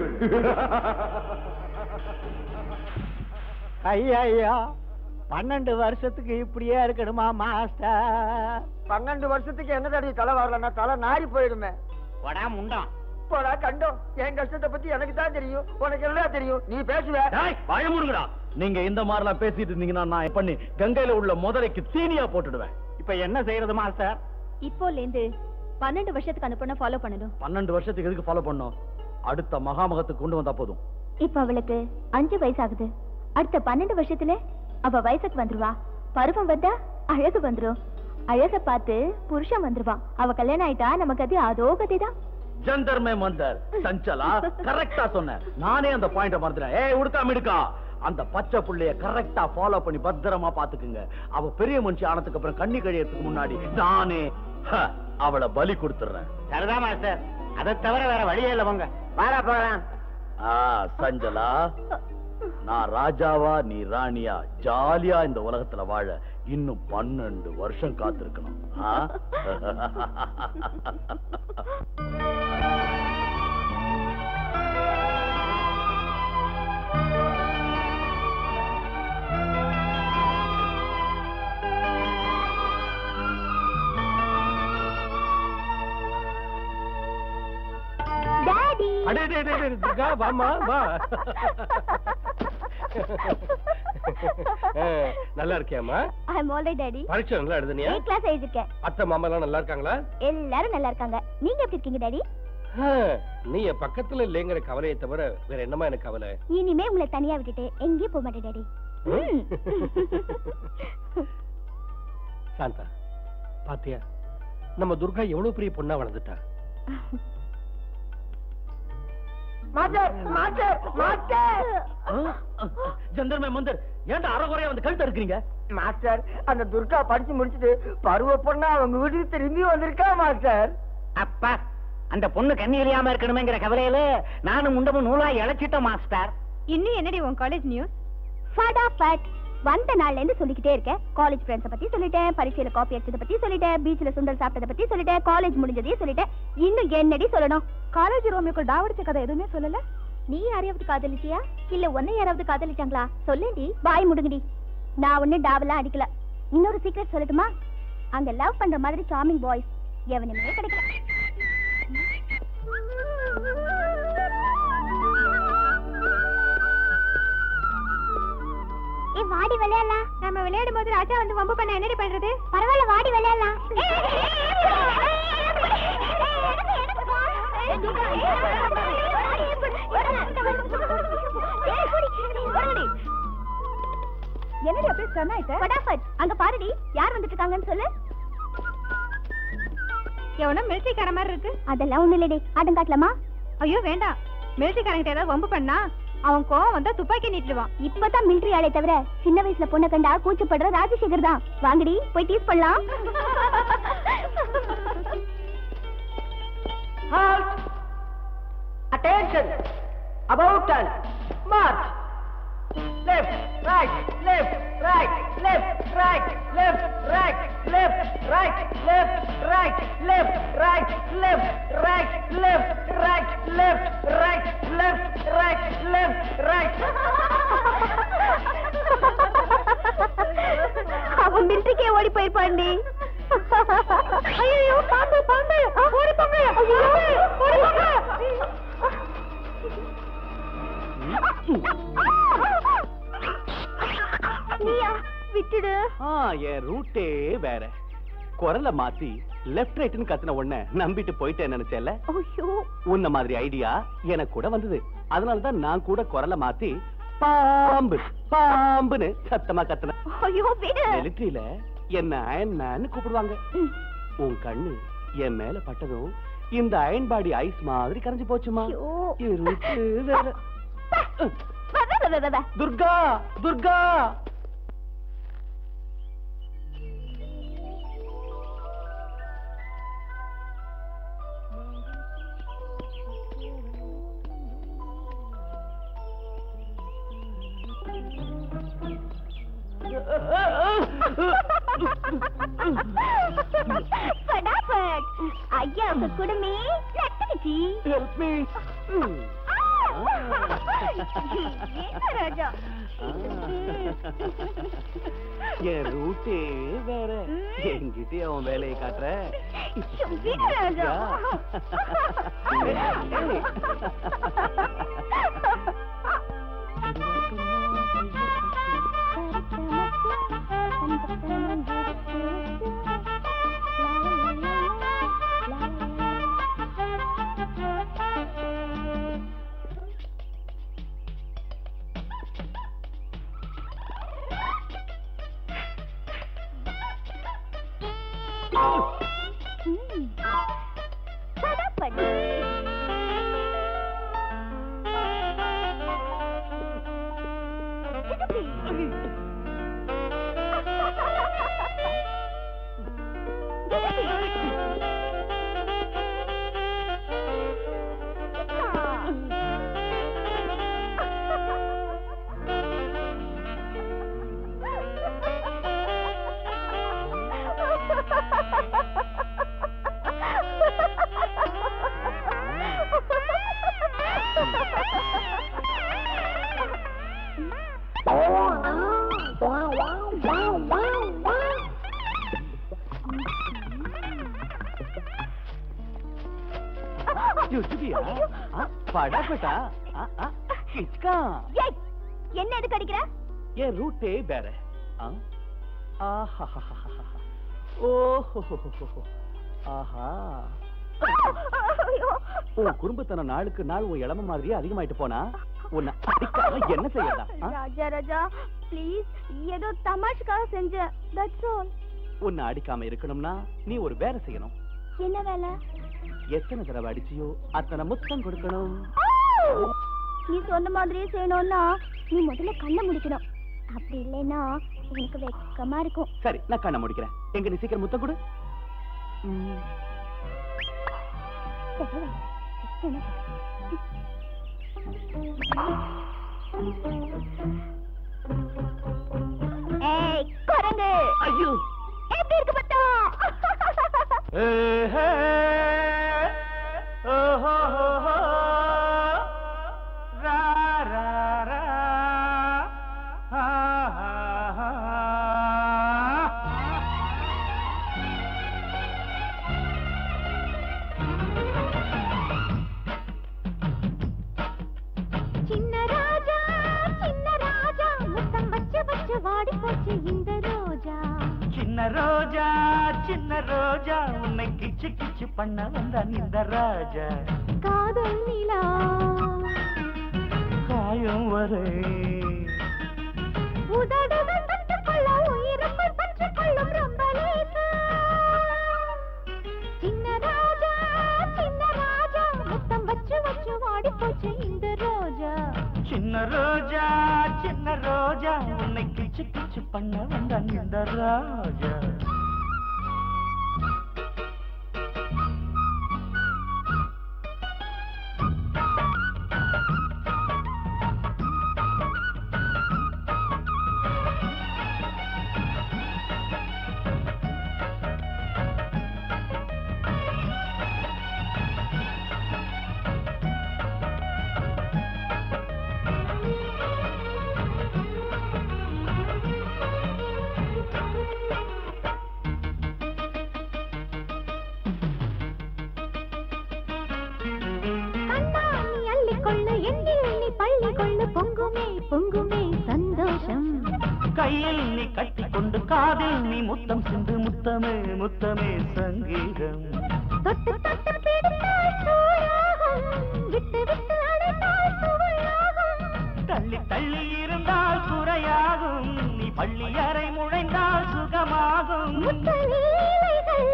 ஐயா ஐயா பன்னெண்டு வருஷத்துக்கு இப்படியே இருக்கணுமா மாஸ்டர் பன்னெண்டு வருஷத்துக்கு என்ன தடவை தலை வரலன்னா தலை நாரி போயிடுமே
போடா முண்டம்
போடா கண்டோம் என் கஷ்டத்தை பத்தி எனக்கு தான் தெரியும் உனக்கு எல்லாம் தெரியும் நீ பேசுவ
பயமுடுங்கடா நீங்க இந்த மாதிரி எல்லாம் பேசிட்டு இருந்தீங்கன்னா நான் பண்ணி கங்கையில உள்ள முதலைக்கு தீனியா போட்டுடுவேன்
இப்ப என்ன செய்யறது மாஸ்டர்
இப்போல இருந்து பன்னெண்டு வருஷத்துக்கு அந்த பொண்ணை ஃபாலோ பண்ணணும்
பன்னெண்டு வருஷத்துக்கு எதுக்கு ஃபாலோ பண்ணோம் அடுத்த மகாமகத்துக்கு கொண்டு வந்தா போதும்
இப்ப அவளுக்கு அஞ்சு வயசாகுது அடுத்த பன்னெண்டு வருஷத்துல அவ வயசுக்கு வந்துருவா பருவம் வந்தா அழகு வந்துரும் அழக பார்த்து புருஷன் வந்துருவான் அவ கல்யாணம் ஆயிட்டா நமக்கு அது அதோ கதைதான்
ஜந்தர்மே மந்தர் சஞ்சலா கரெக்டா சொன்ன நானே அந்த பாயிண்ட மறந்துட்டேன் ஏய் உடுக்கா மிடுக்கா அந்த பச்சை புள்ளைய கரெக்டா ஃபாலோ பண்ணி பத்திரமா பாத்துக்குங்க அவ பெரிய மனுஷி ஆனதுக்கு அப்புறம் கண்ணி கழியறதுக்கு முன்னாடி நானே ஹ, அவளை பலி கொடுத்துறேன்
சரிதான் மாஸ்டர் அதை தவிர வேற வழியே இல்ல போங்க வாடா போகலாம்
ஆ சஞ்சலா நான் ராஜாவா நீ ராணியா ஜாலியா இந்த உலகத்துல வாழ இன்னும் பன்னெண்டு வருஷம் காத்திருக்கணும் ஆ?
டாடி
அடே டே டே டே, துர்கா வாமா வா அஹ், நல்லா இருக்கியாமா
ஐ அம் ஆல்ரைட் டாடி
பரீட்சை நல்லா எழுதுனியா
ஏ கிளாஸ் எழுதிருக்கேன்
அத்தை மாமா எல்லாம் நல்லா இருக்காங்களா
எல்லாரும் நல்லா இருக்காங்க நீங்க எப்படி இருக்கீங்க டாடி
அஹ், நீ என் பக்கத்துல இல்லைங்கிற கவலையை தவிர வேற என்னமா எனக்கு கவலை
இனிமே உங்களை தனியா விட்டுட்டு எங்கேயும் போக மாட்டேன் டாடி ம்.
சாந்தா பாத்தியா நம்ம துர்கா எவ்வளவு பெரிய பொண்ணா வளர்ந்துட்டா
மாஸ்டர் மாஸ்டர் மாஸ்டர்
ஜந்தர்மே மந்தர் ஏன்டா அறகுறையா வந்து கழுத்த இருக்கிறீங்க
மாஸ்டர் அந்த துர்கா படிச்சு முடிச்சிட்டு பருவ பொண்ணா அவங்க வீட்டுக்கு திரும்பி வந்திருக்கா மாஸ்டர்
அப்பா அந்த பொண்ணு கண்ணி எரியாம இருக்கணுமேங்கிற கவலையில நானும் முண்டமும் நூலா இழைச்சிட்டோம் மாஸ்டர்
இன்னும் என்னடி உன் காலேஜ் நியூஸ்
ஃபடாஃபட் வந்த நாள்ல இருந்து சொல்லிக்கிட்டே இருக்கேன் காலேஜ் ஃப்ரெண்ட்ஸ பத்தி சொல்லிட்டேன் பரீட்சையில காப்பி அடிச்சத பத்தி சொல்லிட்டேன் பீச்ல சுண்டல் சாப்பிட்டத பத்தி சொல்லிட்டேன் காலேஜ் முடிஞ்சதையும் சொல்லிட்டேன் இன்னும் என்னடி சொல்லணும் காலேஜ் ரோமியோக்கு டாவடிச்ச கதை எதுவுமே சொல்லல நீ யாரையாவது காதலிச்சியா இல்ல உன்னை யாராவது காதலிச்சாங்களா சொல்லேண்டி பாய் முடுங்கடி நான் ஒண்ணு டாவெல்லாம் அடிக்கல இன்னொரு சீக்ரெட் சொல்லட்டுமா அங்க லவ் பண்ற மாதிரி சாமிங் பாய்ஸ் எவனுமே கிடைக்கல ஏ வாடி விளையாடலாம் நம்ம விளையாடும் போது ராஜா வந்து வம்பு பண்ண என்னடி பண்றது பரவாயில்ல வாடி விளையாடலாம் என்னடி அப்படியே ஸ்டன் ஆயிட்ட படாஃபட் அங்க பாருடி யார் வந்துட்டு இருக்காங்கன்னு சொல்லு எவனோ மிலிட்டரிக்கார மாதிரி இருக்கு அதெல்லாம் ஒண்ணு இல்லடி ஆட்டம் காட்டலாமா ஐயோ வேண்டாம் மிலிட்டரிக்காரங்கிட்ட ஏதாவது வம்பு பண்ணா அவன் கோவம் வந்தா துப்பாக்கி நீட்டுவான் இப்பதான் மிலிட்டரி ஆளே தவிர சின்ன வயசுல பொண்ணை கண்டா கூச்சப்படுற ராஜசேகர் தான் வாங்கடி போய் டீஸ் பண்ணலாம்
Attention! About turn. March. Left, right, left, right, left, right, left, right, left, right, left, right, left, right, left, right, left, right, left, right, left, right, left, right.
அவன் மிலிட்டரிக்கே ஓடி போயிருப்பாண்டி ஐயோ பாம்பு பாம்பு ஓடி போங்க ஓடி போங்க நீயா விட்டுடு
ஆ என் ரூட்டே வேற குரலை மாத்தி லெஃப்ட் ரைட்னு கத்துன உடனே நம்பிட்டு போயிட்டேன் நினைச்சேல
ஐயோ
உன்ன மாதிரி ஐடியா எனக்கு கூட வந்தது அதனால தான் நான் கூட குரலை மாத்தி பாம்பு பாம்புன்னு சத்தமா கத்துனேன்
ஐயோ விடு
மிலிட்டரியில என்ன அயன் மேன் கூப்பிடுவாங்க உன் கண்ணு என் மேல பட்டதும் இந்த அயன் பாடி ஐஸ் மாதிரி கரைஞ்சு போச்சுமா
ஐயோ.
இருட்டு வேற
வா, வா, வா, வா, வா.
துர்கா துர்கா
படாபட் ஐயாவுக்கு குடுமி நட்டுக்குச்சி
ஹெல்ப் மீ
என்ன ராஜா
என் ரூட்டே வேற என்கிட்ட அவன் வேலையை காட்டுற
விடு ராஜா படாபட்
யுசுபியா படப்பட்டா கிச்கா
ஏய், என்ன எதுக்கு அடிக்கிற
என் ரூட்டே வேற ஆ? ஆஹாஹாஹாஹா. ஓஹோஹோஹோஹோ. ஆஹா
ஐயோ.
உன் குடும்பத்தனம் நாளுக்கு நாள் உன் இளம மாதிரியே அதிகமாயிட்டு போனா உன்னை அடிக்காம என்ன செய்யறதா ஆ?
ராஜா ராஜா ப்ளீஸ் ஏதோ தமாஷுக்காக செஞ்சேன் தட்ஸ் ஆல்
உன்னை அடிக்காம இருக்கணும்னா நீ ஒரு வேலை செய்யணும்
என்ன வேலை
எத்தனை தடவை அடிச்சியோ அத்தனை முத்தம் கொடுக்கணும்
நீ சொன்ன மாதிரியே செய்யணும்னா நீ முதல்ல கண்ணை முடிக்கணும் அப்படி இல்லைன்னா எனக்கு வெக்கமா இருக்கும்
சரி நான் கண்ணை முடிக்கிறேன் எங்க நீ சீக்கிரம் முத்தம் கொடு ம்.
ஏய் குரங்கு
ஐயோ
எப்படி இருக்கு பத்தா
ரோஜா சின்ன ரோஜா உன்னை கிச்சு கிச்சு பண்ண வந்தான் இந்த ராஜா
காதல் நிலா
காயம் வரை
உதடுகள் தொட்டுக்கொள்ள உயிருக்குள் பற்றிக் கொள்ளும் ரொம்ப லேசா. சின்ன ராஜா சின்ன ராஜா முத்தம் வச்சு வச்சு வாடி போச்சு இந்த ரோஜா
சின்ன ரோஜா சின்ன ரோஜா உன்னை கிச்சு கிச்சு பண்ண வந்தான் இந்த ராஜா
கண்ணா நீ அள்ளிக்கொள்ளு எண்ணில் நீ பள்ளி கொள்ளு பொங்குமே பொங்குமே சந்தோஷம்
கையில் நீ கட்டிக்கொண்டு காதில் நீ முத்தம் சிந்து முத்தமே முத்தமே சங்கீதம்
தொட்டு தொட்டு பிடித்தால் சூடாகும் விட்டு விட்டு அடைத்தால் சுவையாகும்
தள்ளி தள்ளி இருந்தால் குறையாகும் நீ பள்ளி அறை முழைந்தால் சுகமாகும்
முத்த லீலைகள்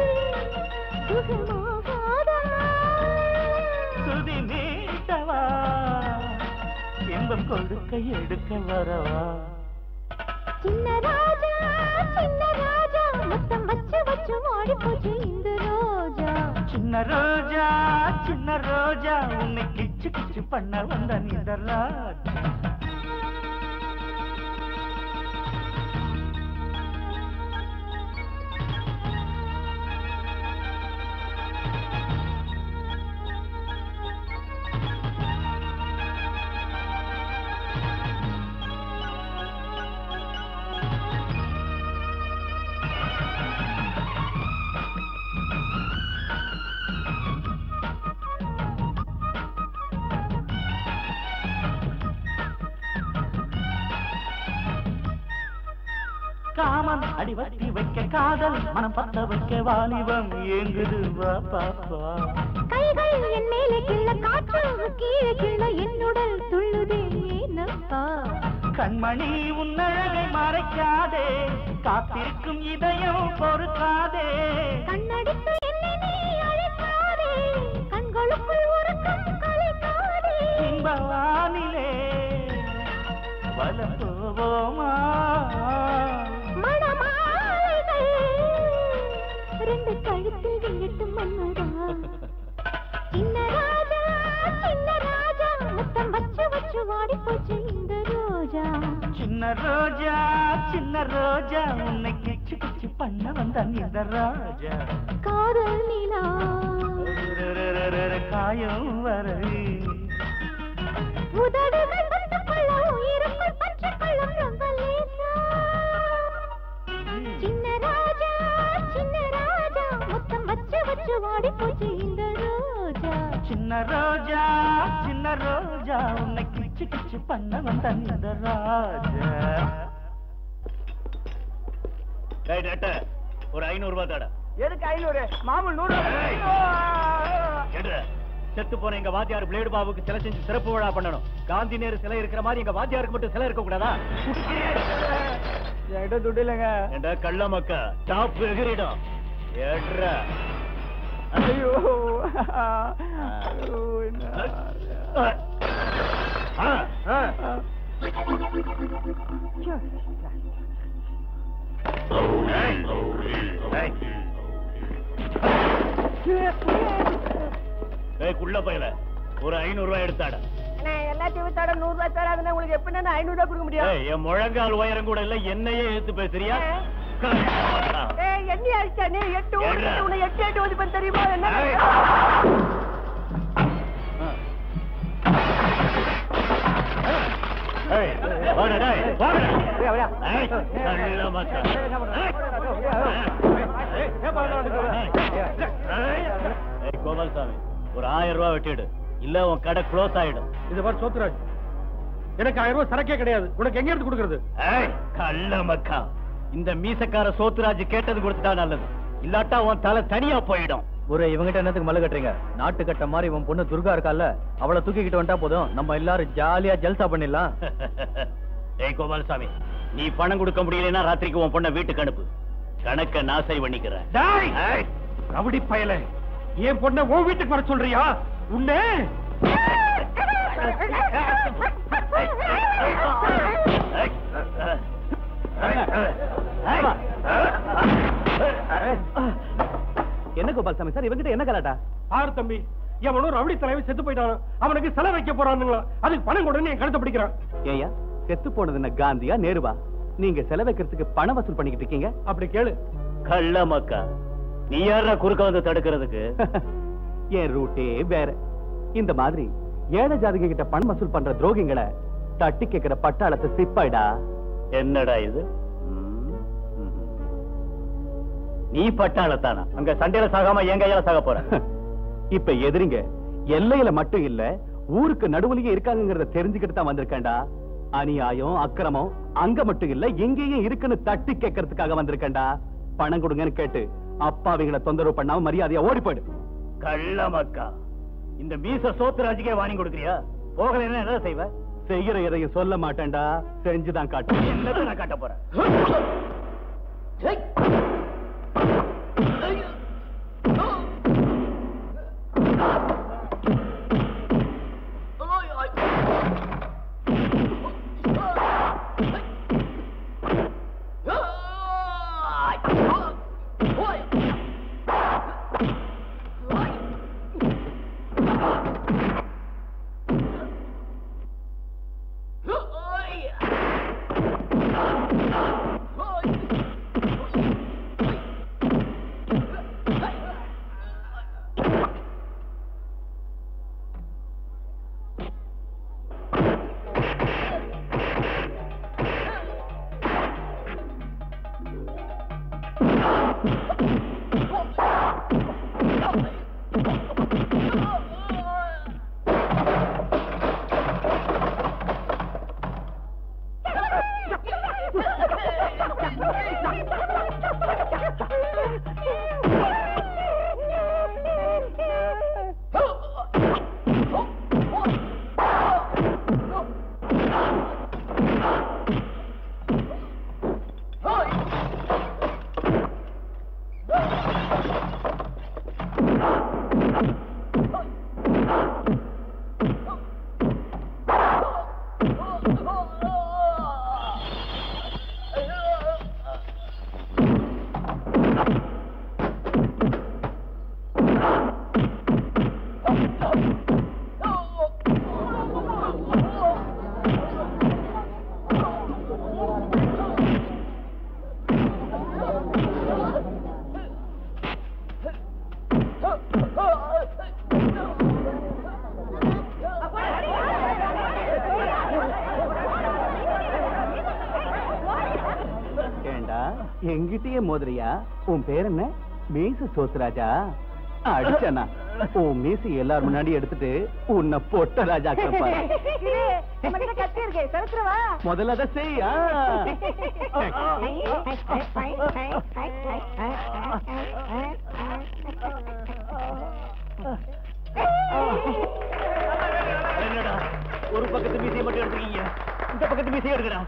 சுகமாகாதா
சுதி மீட்டவா இன்பம் கொடுக்க எடுக்க வரவா
சின்ன ராஜா சின்ன ராஜா முத்தம் வச்சு வச்சு மாடி போச்சு இந்த ரோஜா
சின்ன ரோஜா சின்ன ரோஜா உன்னை கிச்சு கிச்சு பண்ண வந்த இந்த ராஜா காமன் அடிவத்தி வைக்க காதல் மனம் பத்த வைக்க வாலிபம் ஏங்குது வா பாப்பா
கைகள் என் மேலே கிள்ள காற்று கீழே கிள்ள என்னுடல் துள்ளுதே ஏனப்பா
கண்மணி உன்னழகை மறைக்காதே காத்திருக்கும் இதயம் பொறுக்காதே
கண்ணடித்து என்னை நீ அழைக்காதே கண்களுக்குள் உறக்கம் கலைக்காதே
இன்ப வானிலே வலம் போவோமா
மணமாலைகள் ரெண்டு கழுத்தில் விழட்டு மன்மதா சின்ன ராஜா சின்ன ராஜா முத்தம் வச்சு வச்சு வாடி போச்சு இந்த ரோஜா
சின்ன ரோஜா சின்ன ரோஜா உன்னை கிச்சு கிச்சு பண்ண வந்தான் இந்த ராஜா
காதல் நிலா
காயம் வரை
உதடுகள் தொட்டுக்கொள்ள உயிருக்குள் பற்றிக் கொள்ளும் ரொம்ப லேசா சின்ன ராஜா சின்ன ராஜா முத்தம் வச்சு வச்சு வாடி போச்சு இந்த ரோஜா
சின்ன ரோஜா சின்ன ரோஜா உன்னை கிச்சு கிச்சு பண்ண வந்தான் இந்த ராஜா ஒரு ஐநூறு ரூபாய் தாடா
எதுக்கு ஐநூறு மாமூல் நூறு
செத்து போன எங்க வாத்தியார் பிளேடு பாபுக்கு சிலை செஞ்சு சிறப்பு விழா பண்ணணும் காந்தி நேரு சிலை இருக்கிற மாதிரி எங்க வாத்தியாருக்கு மட்டும் சிலை இருக்க கூடாதா
என்கிட்ட துட்டு இல்லைங்க
என்ற கள்ள மக்கா டாப் எகிரிடும் ஏட்ரா
ஐயோ ஐயோ, என்ன
குள்ள பையல ஒரு ஐநூறு ரூபாய் எடுத்தாட
எல்லாத்தையும் வித்தாட நூறு ரூபாய் தராதுன்னா உங்களுக்கு எப்படி நான் ஐநூறு ரூபாய் கொடுக்க முடியும்
ஏய், என் முழங்கால் உயரம் கூட இல்ல என்னையே எடுத்து பேசுறியா
ஏய், எண்ணி அடிச்சா நீ எட்டு ஊருக்கு
ஏண்டா?
உன்னை எட்டு எட்டு ஒதுப்பேன் தெரியுமா என்ன
ஏய். ஏய், வாடா, டேய், வாடா. ஏய், கள்ள மக்கா. ஏய், கோபால்சாமி ஒரு ஆயிரம் ரூபாய் வெட்டிடு இல்ல உன் கடை க்ளோஸ் ஆயிடும்
இது பாரு சோத்துராஜ் எனக்கு ஆயிரம் ரூபாய் சரக்கே கிடையாது உனக்கு எங்க எடுத்து கொடுக்கறது
ஏய், கள்ள மக்கா
இந்த மீசக்கார சோத்துராஜ் கேட்டது கொடுத்துட்டா நல்லது இல்லாட்டா உன் தலை தனியா போயிடும்
ஒரு இவங்கிட்ட என்னத்துக்கு மல்லு கட்டுறீங்க நாட்டு கட்ட மாதிரி இவன் பொண்ணு துர்கா இருக்கால அவளை தூக்கிக்கிட்டு வந்துட்டா போதும் நம்ம எல்லாரும் ஜாலியா ஜல்சா பண்ணிடலாம்
ஏய் கோபாலசாமி நீ பணம் கொடுக்க முடியலன்னா ராத்திரிக்கு உன் பொண்ணை வீட்டுக்கு அனுப்பு கணக்க நான் சரி பண்ணிக்கிறேன்
டேய் ரவுடி பயல என் பொண்ண உன் வீட்டுக்கு வர சொல்றியா உன்னை
என்ன கோபால்சாமி சார் இவங்கிட்ட என்ன கலாட்டா
ஆறு தம்பி எவனும் ரவுடி தலைவன் செத்து போயிட்டான் அவனுக்கு செலவு வைக்க போறானுங்களா அதுக்கு பணம் கொடுன்னு என் கழுத்தை பிடிக்கிறான்
ஏயா செத்து போனது என்ன காந்தியா நேருவா நீங்க செலவைக்கிறதுக்கு பணம் வசூல் பண்ணிக்கிட்டு இருக்கீங்க
அப்படி கேளு
கள்ள மக்கா நீ யாரா குறுக்க வந்து தடுக்கிறதுக்கு
என் ரூட்டே வேற இந்த மாதிரி ஏழை ஜாதிக கிட்ட பணம் வசூல் பண்ற துரோகிங்களை தட்டி கேட்கிற பட்டாளத்தை சிப்பாயிடா
என்னடா இது ம், ம். நீ பட்டாளத்தானா அங்க சண்டையில சாகாம என் கையால சாக போற
இப்ப எதிரிங்க எல்லையில மட்டும் இல்ல ஊருக்கு நடுவுலயே இருக்காங்கங்கறத தெரிஞ்சுக்கிட்டு தான் வந்திருக்கேன்டா அநியாயம் அக்கிரமம் அங்க மட்டும் இல்ல எங்கேயும் இருக்குன்னு தட்டி கேட்கறதுக்காக வந்திருக்கேன்டா பணம் கொடுங்கன்னு கேட்டு அப்பாவிகளை தொந்தரவு பண்ணாம மரியாதையா ஓடி போயிடு
கள்ள மக்கா இந்த மீச சோத்துராஜுக்கே வாங்கி கொடுக்குறியா போகல என்ன செய்வ
செய்யற எதையும் சொல்ல மாட்டேன்டா செஞ்சுதான் காட்டு
என்னத்தை நான் காட்ட போறேன்
ஏண்டா எங்கிட்டயே மோதிரியா உன் பேர் என்ன மீச சோத்ராஜா அடிச்சனா உன் மீசை எல்லாரும் முன்னாடி எடுத்துட்டு உன்னை பொட்ட ராஜா
கத்தி இருக்கே செலுத்துறவா
முதல்ல அதை செய்யா
என்னடா ஒரு பக்கத்து மீசையை மட்டும் எடுத்துக்கீங்க இந்த பக்கத்து மீசையை எடுக்கடா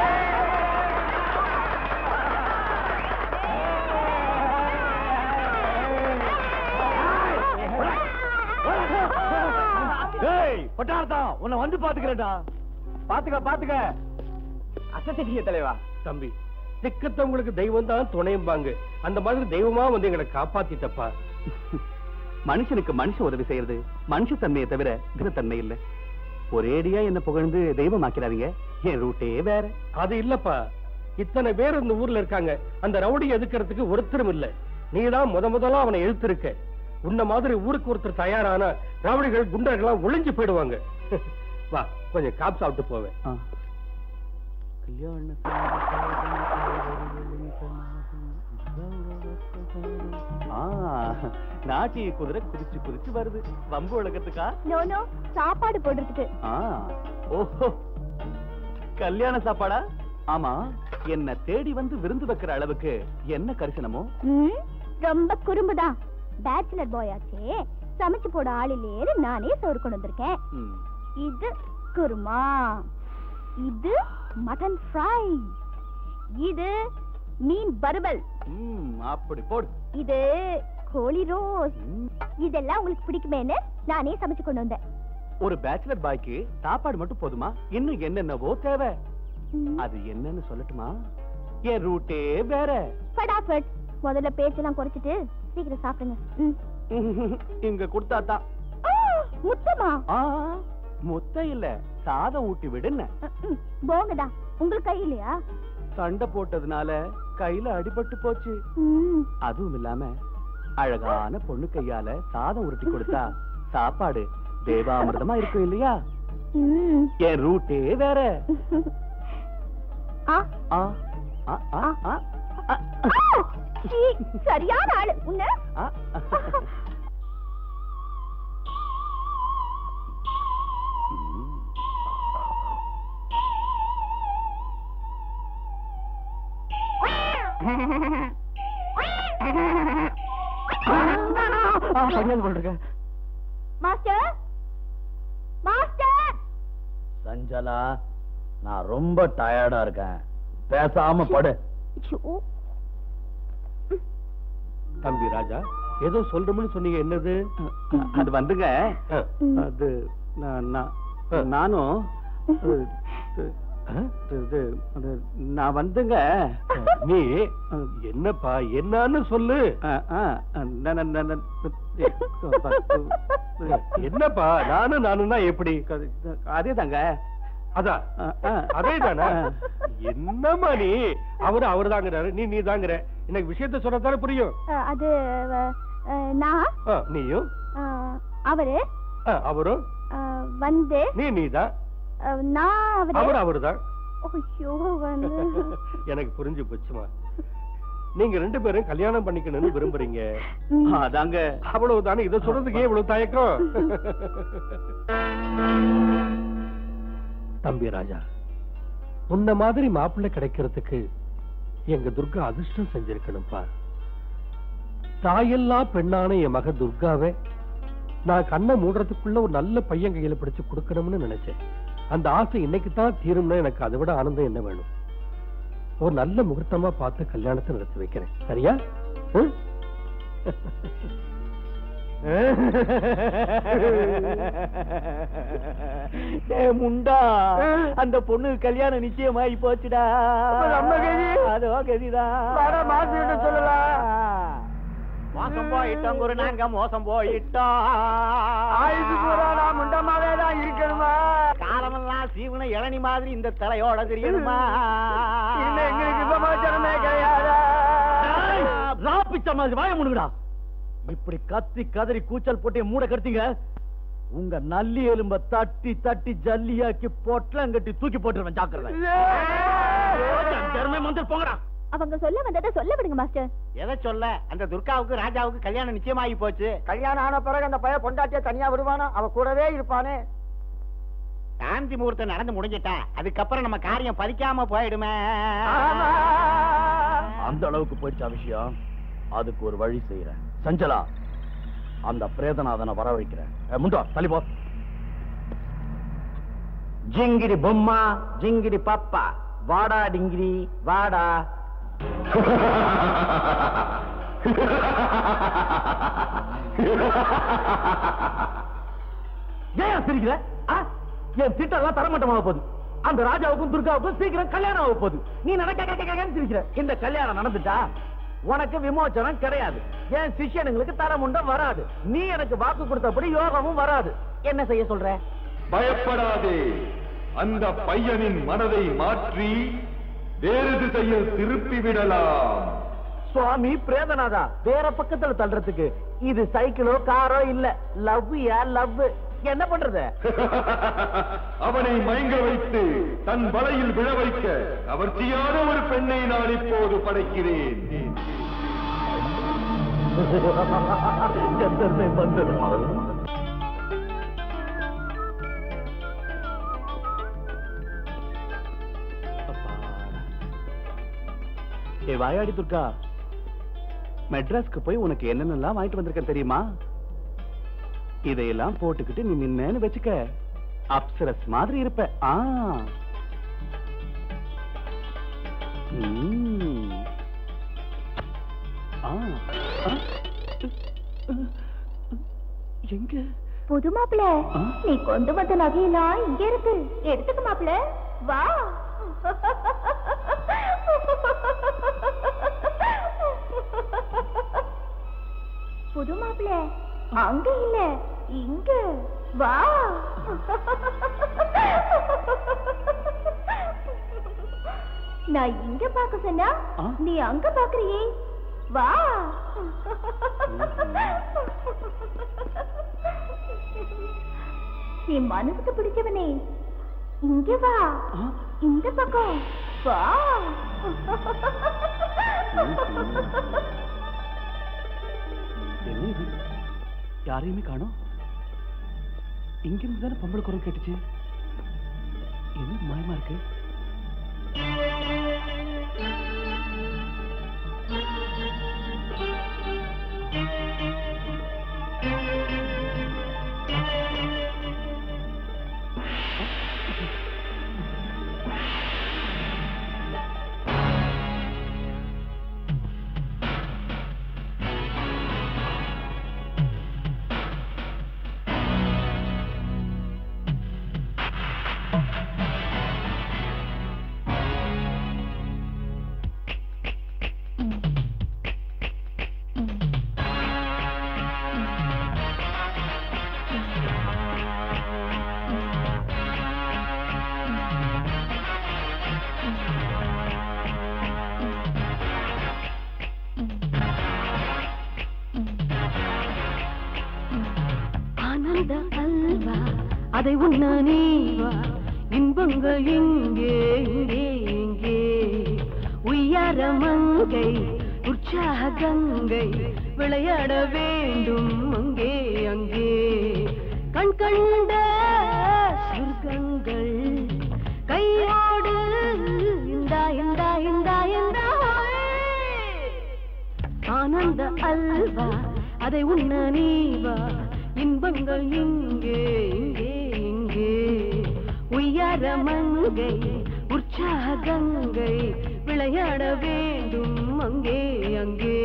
ஏய் பட்டார்த்தா உன்னை வந்து பாத்துக்கிறேன்டா பாத்துக்க பாத்துக்க அசத்திட்டிய தலைவா
தம்பி திக்கத்தவங்களுக்கு தெய்வம் தான் துணையும்பாங்க அந்த மாதிரி தெய்வமா வந்து எங்களை காப்பாத்திட்டப்பா
மனுஷனுக்கு மனுஷன் உதவி செய்யறது மனுஷ தன்மையை தவிர தன்மை இல்ல ஒரேடியா என்ன புகழ்ந்து தெய்வமாக்கிறாதீங்க என் ரூட்டே வேற
அது இல்லப்பா இத்தனை பேர் இந்த ஊர்ல இருக்காங்க அந்த ரவுடி எதுக்கிறதுக்கு ஒருத்தரும் இல்ல நீதான் முத முதலா அவனை எழுத்திருக்க உன்ன மாதிரி ஊருக்கு ஒருத்தர் தயாரான ரவுடிகள் குண்டர்கள்லாம் ஒளிஞ்சு போயிடுவாங்க வா கொஞ்சம் காப் சாப்பிட்டு போவேன்
ஆ. கல்யாண ஆ, நாட்டிய குதிரை குதிச்சு குதிச்சு வருது வம்பு உலகத்துக்கா
நோ நோ சாப்பாடு போடுறதுக்கு
ஆ, ஓஹோ கல்யாண சாப்பாடா ஆமா என்ன தேடி வந்து விருந்து வைக்கிற அளவுக்கு என்ன கரிசனமோ
ம், ரொம்ப குறும்புதான் பேச்சுலர் பாய் ஆச்சே சமைச்சு போட ஆள் இல்லையே நானே சோறு கொண்டு வந்திருக்கேன்
ம்.
இது குருமா இது மட்டன் ஃப்ரை இது மீன் வறுவல்
ம், அப்படி போடு
இது கோழி ரோஸ்
ம்.
இதெல்லாம் உங்களுக்கு பிடிக்குமேன்னு நானே சமைச்சு கொண்டு வந்தேன்
ஒரு பேச்சுலர் பாய்க்கு சாப்பாடு மட்டும் போதுமா இன்னும் என்னென்னவோ தேவை
ம்,
அது என்னன்னு சொல்லட்டுமா என் ரூட்டே வேற
ஃபடாஃபட் முதல்ல பேச்செல்லாம் குறைச்சிட்டு சீக்கிரம் சாப்பிடுங்க ம்.
இங்க கொடுத்தாதான்
ஆ, முத்தமா
ஆ, முத்த இல்ல சாதம் ஊட்டி விடுன்னு
ம், போங்கடா உங்களுக்கு கை இல்லையா
சண்டை போட்டதுனால கையில அடிபட்டு போச்சு
ம்,
அதுவும் இல்லாம அழகான பொண்ணு கையால சாதம் உருட்டி கொடுத்தா சாப்பாடு தேவாமிர்தமா இருக்கும் இல்லையா
ம்.
என் ரூட்டே வேற
ஆ,
ஆ, ஆ, ஆ, ஆ, ஆ,
சீ, சரியான ஆளு உன்ன
ஆ.
மாஸ்டர் மாஸ்டர்
சஞ்சலா நான் ரொம்ப டயர்டா இருக்கேன் பேசாம படு
ஐயோ,
தம்பி ராஜா ஏதோ சொல்றோம்னு சொன்னீங்க என்னது
அது வந்துங்க
ஆ.
ம்.
அது நான் நான்-
ஆ.
நானும் அது,
ஆ?
இது, அது, நான் வந்துங்க
நீ என்னப்பா என்னன்னு சொல்லு
ஆ, ஆ, நான், நான், நான், நான்,
என்னப்பா நானும் நானும்னா எப்படி
அதே தாங்க
அதான் அதே தானே என்னம்மா நீ அவரு அவரு தாங்கிறாரு நீ நீ தாங்கிற எனக்கு விஷயத்த சொன்னதானே புரியும்
அஹ், அது அஹ், அஹ், நான்
ஆ, நீயும்
அஹ், அவரு
ஆ, அவரும்
அஹ், வந்து
நீ நீதான்
அஹ், நான்
அவர்
அவரு
அவருதான்
ஐயோ வந்து
எனக்கு புரிஞ்சு போச்சுமா நீங்க ரெண்டு பேரும் கல்யாணம் பண்ணிக்கணும்னு விரும்புறீங்க
ம்.
அதாங்க
அவ்வளவுதானே இதை சொல்றதுக்கு ஏன் இவ்வளவு தயக்கம் தம்பி ராஜா உன்ன மாதிரி மாப்பிள்ளை கிடைக்கிறதுக்கு எங்க துர்கா அதிர்ஷ்டம் செஞ்சிருக்கணும்ப்பா தாயெல்லாம் பெண்ணான என் மக துர்காவை நான் கண்ணை மூடுறதுக்குள்ள ஒரு நல்ல பையன் கையில பிடிச்சு கொடுக்கணும்னு நினைச்சேன் அந்த ஆசை இன்னைக்கு தான் தீரும்னா எனக்கு அதை விட ஆனந்தம் என்ன வேணும் ஒரு நல்ல முகூர்த்தமா பார்த்து கல்யாணத்தை நடத்தி வைக்கிறேன் சரியா ம்?
டேய் முண்டா அந்த பொண்ணு கல்யாணம் நிச்சயமாயி போச்சுடா அதோ கதிதான் மோசம் போயிட்டோம் குரு நாங்க மோசம் போயிட்டோம் முண்டமாவே தான் இருக்கணுமா காலமெல்லாம் சீவன இளநி மாதிரி இந்த தலையோட தெரியணுமா எங்களுக்கு சமாச்சாரமே கிடையாது ராப்பிச்ச மாதிரி வாய முடுங்கடா இப்படி கத்தி கதறி கூச்சல் போட்டு என் மூட கடுத்தீங்க உங்க நல்லி எலும்ப தட்டி தட்டி ஜல்லியாக்கி பொட்டலங்கட்டி தூக்கி போட்டுருவேன் ஜாக்கிரதை ஜெர்மே மந்திர போங்கடா
அவங்க சொல்ல வந்ததை சொல்ல விடுங்க மாஸ்டர்
எதை சொல்ல அந்த துர்காவுக்கு ராஜாவுக்கு கல்யாணம் நிச்சயமாகி போச்சு
கல்யாணம் ஆன பிறகு அந்த பையன் பொண்டாட்டிய தனியா விடுவானா அவ கூடவே இருப்பானே
சாந்தி முகூர்த்தம் நடந்து முடிஞ்சிட்டா அதுக்கப்புறம் நம்ம காரியம் பறிக்காம போயிடுமே
அந்த அளவுக்கு போயிடுச்சா விஷயம் அதுக்கு ஒரு வழி செய்யறேன் சஞ்சலா அந்த பிரேதநாதனை வரவழைக்கிறேன் ஏ, முண்டா தள்ளி போ ஜிங்கிரி பொம்மா ஜிங்கிரி பாப்பா வாடா டிங்கிரி வாடா ஏன் சிரிக்கிற ஆ? என் திட்டம்லாம் தரமட்டமாக போகுது அந்த ராஜாவுக்கும் துர்காவுக்கும் சீக்கிரம் கல்யாணம் ஆக போகுது நீ நினைக்க சிரிக்கிற இந்த கல்யாணம் நடந்துட்டா உனக்கு விமோச்சனம் கிடையாது என் சிஷ்யனுங்களுக்கு தரமுண்டம் வராது நீ எனக்கு வாக்கு கொடுத்தபடி யோகமும் வராது என்ன செய்ய சொல்ற
பயப்படாதே அந்த பையனின் மனதை மாற்றி வேறு திசையில் திருப்பி விடலாம்
சுவாமி பிரேதநாதா வேற பக்கத்துல தள்ளுறதுக்கு இது சைக்கிளோ காரோ இல்ல லவ் யா லவ் என்ன பண்றது
அவனை மயங்க வைத்து தன் வலையில் விழ வைக்க கவர்ச்சியான ஒரு பெண்ணை நான் இப்போது படைக்கிறேன்
கந்தர்வே வந்தது
ஏ வாயாடி துர்கா மெட்ராஸ்க்கு போய் உனக்கு என்னென்னலாம் வாங்கிட்டு வந்திருக்கேன் தெரியுமா இதையெல்லாம் போட்டுக்கிட்டு நீ நின்னேன்னு வச்சுக்க அப்சரஸ் மாதிரி இருப்ப ஆ ம். ஆ. ஆ. எங்க
புது மாப்பிள
ஆ?
நீ கொண்டு வந்த நகையெல்லாம் இங்க இருக்கு எடுத்துக்க மாப்பிள வா புது மாப்பிள அங்க இல்ல இங்க வா நான் இங்க பாக்க சொன்னா
ஆ?
நீ அங்க பாக்குறியே வா நீ மனசுக்கு பிடிச்சவனே இங்க வா
ஆ?
இந்த பக்கம் வா
என்ன இது யாரையுமே காணோம் இங்கிருந்து தானே பொம்பளை குரல் கேட்டுச்சு என்ன மாயமா இருக்கு
ஆனந்த அல்வா அதை உண்ண நீவா இன்பங்கள் இங்கே இங்கே இங்கே உய்யார மங்கை உற்சாக கங்கை விளையாட வேண்டும் அங்கே அங்கே கண் கண்ட சொர்க்கங்கள் கையோடு இந்தா இந்தா இந்தா இந்தா ஆனந்த அல்வா அதை உண்ண நீவா இன்பங்கள் இங்கே இங்கே இங்கே உய்யார மங்கை உற்சாக கங்கை விளையாட வேண்டும் அங்கே அங்கே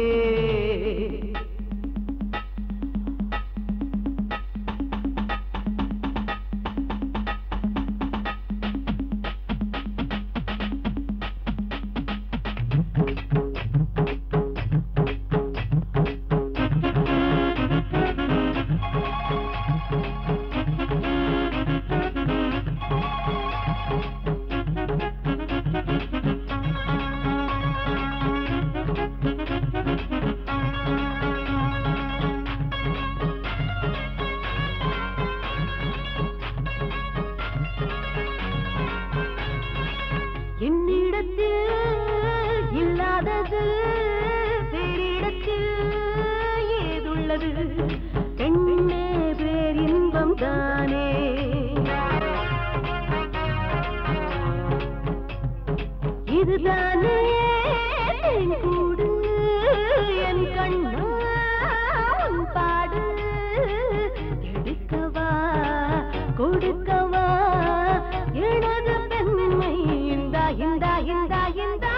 என்னிடத்தில் இல்லாதது வேறிடத்தில் ஏதுள்ளது பெண்ணே பேரின்பம் தானே இதுதானே என் கூடு என் கண்ணான் பாடு எடுக்கவா கொடுக்கவா எனது பெண்மை இந்தா இந்தா இந்தா இந்தா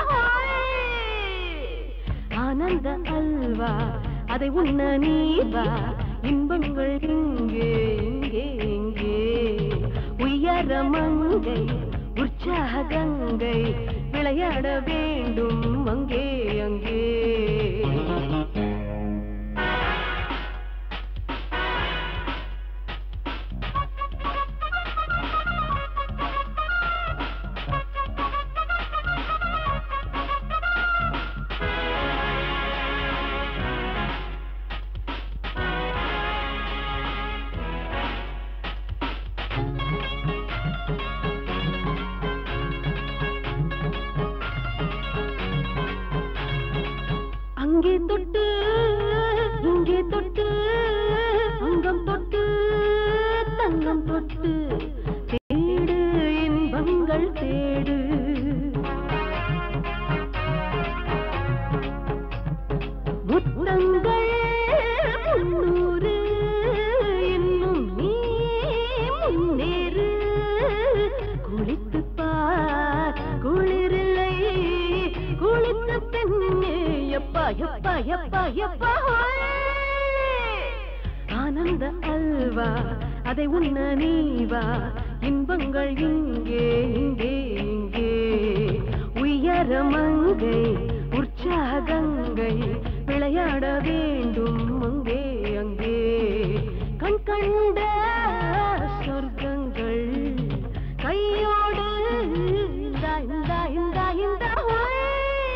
ஆனந்த அல்வா அதை உண்ண நீவா இன்பங்கள் இங்கே இங்கே இங்கே உயர மங்கை உற்சாக கங்கை விளையாட வேண்டும் அங்கே அங்கே எப்பா எப்பா எப்பா எப்பா ஹோய்! ஆனந்த அல்வா அதை உண்ண நீவா இன்பங்கள் இங்கே இங்கே இங்கே உயர மங்கை உற்சாக கங்கை விளையாட வேண்டும் அங்கே அங்கே கண் கண்ட சொர்க்கங்கள் கையோடு இந்தா இந்தா இந்தா இந்தா ஹோய்!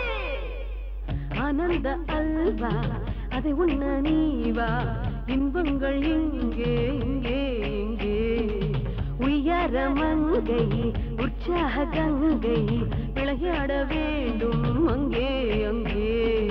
ஆனந்த அல்வா அதை உண்ண நீவா இன்பங்கள் இங்கே இங்கே இங்கே உயர மங்கை உற்சாக கங்கை விளையாட வேண்டும் அங்கே அங்கே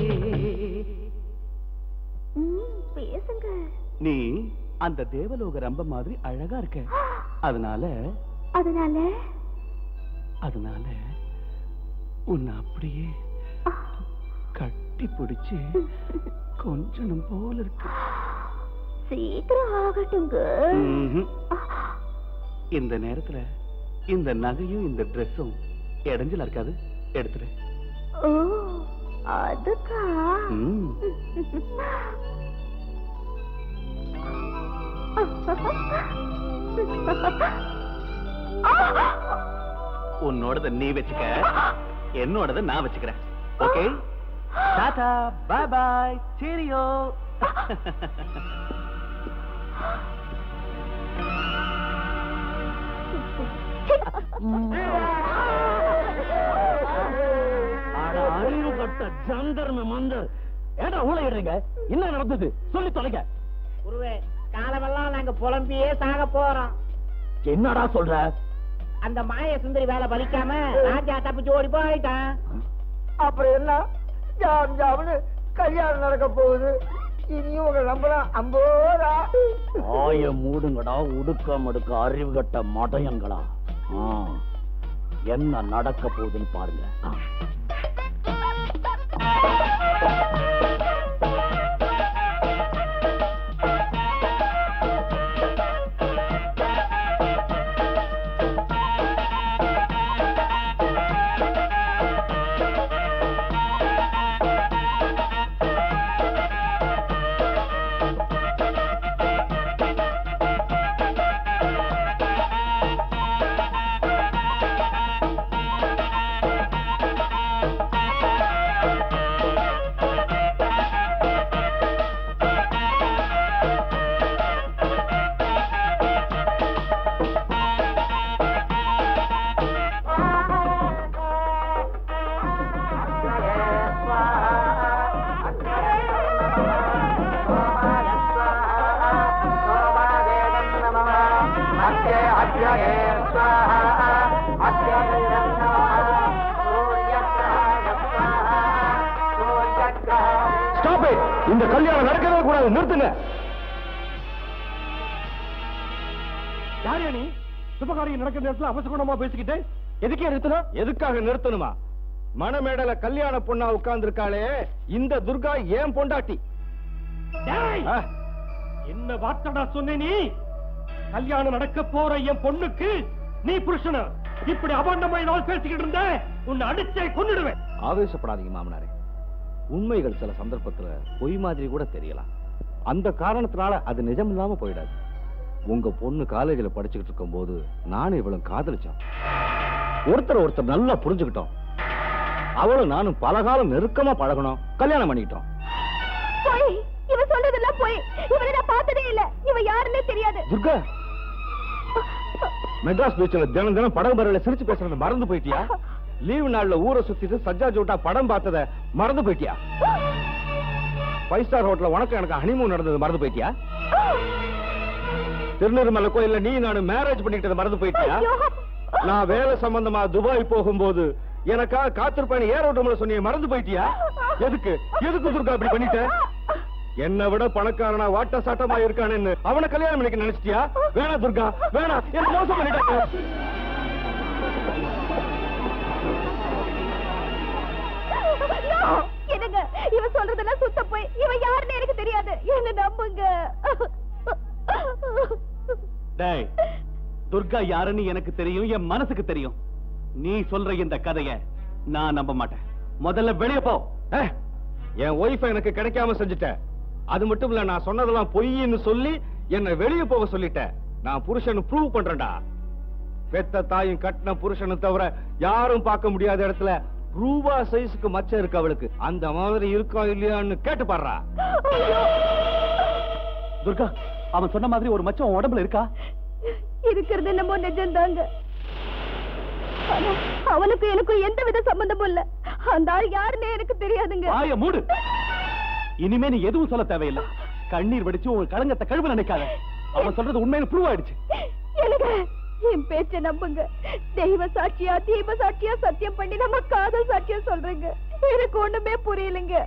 பேசுங்க
நீ அந்த தேவலோக ரம்ப மாதிரி அழகா இருக்க அதனால
அதனால
அதனால உன்னை அப்படியே கட்டி பிடிச்சு கொஞ்சம் போல இருக்கு
சீக்கிரம் ஆகட்டுங்க
ம்ஹும். இந்த நேரத்துல இந்த நகையும் இந்த ட்ரெஸ்ஸும் இடைஞ்சலா இருக்காது எடுத்துரு
ஓ அதுக்கா
ம். உன்னோடத நீ வச்சுக்க என்னோடத நான் வச்சுக்கிறேன் okay tata bye bye cheerio
அட அறிவு கட்ட ஜந்தர்ம மந்த ஏடா ஊழையிடுறீங்க என்ன நடந்தது சொல்லி தொலைங்க
குருவே காலமெல்லாம் நாங்க புலம்பியே சாக போறோம்
என்னடா சொல்ற
அந்த மாய சுந்தரி வேலை பலிக்காம ராஜா தப்பிச்சு ஓடி போயிட்டான்
அப்புறம் என்ன ஜாம் ஜாம்னு கல்யாணம் நடக்க போகுது இனியும் உங்க நம்பலாம் அம்போரா
ஆய மூடுங்கடா உடுக்க மடுக்க அறிவு கட்ட மடையங்களா ஆ, என்ன நடக்க போகுதுன்னு பாருங்க ஆ.
ஸ்டாப் இந்த கல்யாணம் நடக்கவே கூடாது நிறுத்துங்க யாரையா நீ சுபகாரியம் நடக்கிற நேரத்துல அவசகுணமா பேசிக்கிட்டு எதுக்கே நிறுத்தணும் எதுக்காக நிறுத்தணுமா மணமேடல கல்யாண பொண்ணா உட்கார்ந்து இருக்காளே இந்த துர்கா ஏன் பொண்டாட்டி ஆ,
என்ன வார்த்தடா சொன்ன நீ கல்யாணம் நடக்க போற என் பொண்ணுக்கு நீ புருஷன இப்படி அபண்டமா ஏதாவது பேசிக்கிட்டு இருந்த உன்னை அடிச்சே கொன்னுடுவேன்
ஆவேசப்படாதீங்க மாமனாரே உண்மைகள் சில சந்தர்ப்பத்துல பொய் மாதிரி கூட தெரியலாம் அந்த காரணத்தினால அது நிஜம் இல்லாம போயிடாது உங்க பொண்ணு காலேஜில் படிச்சுக்கிட்டு இருக்கும்போது நானும் இவளும் காதலிச்சோம் ஒருத்தர் ஒருத்தர் நல்லா புரிஞ்சுக்கிட்டோம் அவளும் நானும் பல காலம் நெருக்கமா பழகணும் கல்யாணம் பண்ணிக்கிட்டோம்
போய் இவ சொல்றதெல்லாம் போய் இவனை நான் பார்த்ததே இல்ல இவ யாருன்னே தெரியாது
துர்கா மெட்ராஸ் பீச்சில் தினம் தினம் படகு பரவல சிரிச்சு பேசுறத மறந்து போயிட்டியா லீவு நாள்ல ஊரை சுத்திட்டு சஜ்ஜா ஜோட்டா படம் பார்த்தத மறந்து போயிட்டியா ஃபைவ் ஸ்டார் ஹோட்டல்ல உனக்கு எனக்கு ஹனிமூன் நடந்தது மறந்து போயிட்டியா திருநெல்வேலி கோயில்ல நீ நானும் மேரேஜ் பண்ணிக்கிட்டது மறந்து போயிட்டியா நான் வேலை சம்பந்தமா துபாய் போகும்போது எனக்கா காத்திருப்பேன் ஏரோட்டம்ல சொன்னிய மறந்து போயிட்டியா எதுக்கு எதுக்கு துர்கா அப்படி பண்ணிட்ட என்னை விட பணக்காரனா வாட்ட சாட்டமா இருக்கானேன்னு அவனை கல்யாணம் பண்ணிக்க நினைச்சிட்டியா வேணா துர்கா வேணா என்ன மோசம் பண்ணிட்டாங்க
என்னங்க இவ சொல்றதெல்லாம் சுத்த போய் இவ யாருன்னு எனக்கு தெரியாது என்ன நம்புங்க
டேய் துர்கா யாருன்னு எனக்கு தெரியும் என் மனசுக்கு தெரியும் நீ சொல்ற இந்த கதைய நான் நம்ப மாட்டேன் முதல்ல வெளிய போ
ஏய், என் ஒய்ஃப் எனக்கு கிடைக்காம செஞ்சுட்ட அது மட்டும் இல்ல நான் சொன்னதெல்லாம் பொய்ன்னு சொல்லி என்னை வெளியே போக சொல்லிட்ட நான் புருஷன் ப்ரூவ் பண்றேன்டா பெத்த தாயும் கட்டின புருஷனை தவிர யாரும் பார்க்க முடியாத இடத்துல ரூபா சைஸுக்கு மச்சம் இருக்கு அவளுக்கு அந்த மாதிரி இருக்கா இல்லையான்னு கேட்டு பாடுறா
துர்கா அவன் சொன்ன மாதிரி ஒரு மச்சம் உன் உடம்புல இருக்கா
இருக்கிறது என்னமோ நிஜம்தாங்க ஆனா அவனுக்கும் எனக்கும் எந்த வித சம்பந்தமும் இல்ல அந்த ஆள் யாருன்னே எனக்கு தெரியாதுங்க
வாய மூடு இனிமே நீ எதுவும் சொல்ல தேவையில்லை கண்ணீர் வடிச்சு உன் களங்கத்தை கழுவ நினைக்காத அவன் சொல்றது உண்மையில ப்ரூவ் ஆயிடுச்சு
எனக்கு என் பேச்ச நம்புங்க தெய்வ சாட்சியா தீப சாட்சியா சத்தியம் பண்ணி நம்ம காதல் சாட்சியா சொல்றேங்க எனக்கு ஒண்ணுமே புரியலைங்க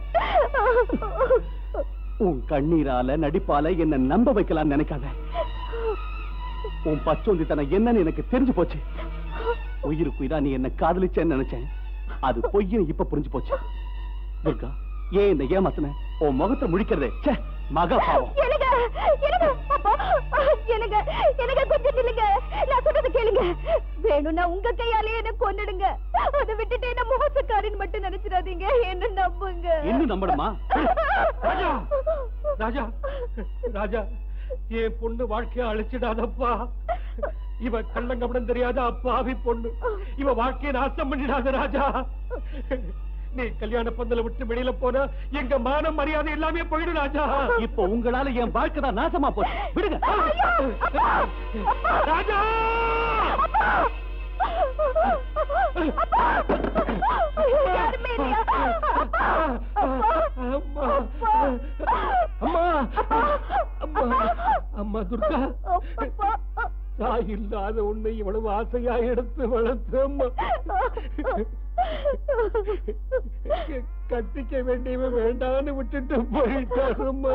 உன் கண்ணீரால நடிப்பால என்ன நம்ப வைக்கலாம்னு நினைக்காத உன் பச்சோந்தித்தனம் என்னன்னு எனக்கு தெரிஞ்சு போச்சு உயிருக்கு உயிரா நீ என்ன காதலிச்சேன்னு நினைச்சேன் அது பொய்ன்னு இப்ப புரிஞ்சு போச்சு துர்கா ஏன் இந்த ஏமாத்தின உன் முகத்தை முழிக்கிறதே ச்சே மகா பாவம்
எனக்கு எனக்கு அப்பா எனக்கு எனக்கு கொஞ்சம் நில்லுங்க நான் சொல்றது கேளுங்க வேணும்னா உங்க கையாலே என்ன கொன்னுடுங்க அதை விட்டுட்டு என்ன மோசக்காரின்னு மட்டும் நினைச்சிடாதீங்க என்ன நம்புங்க
இன்னும் நம்பணுமா
ராஜா ராஜா ராஜா என் பொண்ணு வாழ்க்கைய அழிச்சிடாதப்பா இவ கள்ளங்கப்படம் தெரியாத அப்பாவி பொண்ணு இவ வாழ்க்கைய நாசம் பண்ணிடாத ராஜா நீ கல்யாண பந்தல விட்டு வெளியில போனா எங்க மானம் மரியாதை எல்லாமே போயிடும் ராஜா
இப்போ உங்களால என் வாழ்க்கை தான் நாசமா போச்சு விடுங்க
ராஜா
யாருமே இல்லையா?
அம்மா அம்மா அம்மா துர்கா தாய் இல்லாத உன்னை இவ்வளவு ஆசையா எடுத்து வளர்த்து அம்மா கட்டிக்க வேண்டியவன் வேண்டான்னு விட்டுட்டு போயிட்டாரும்மா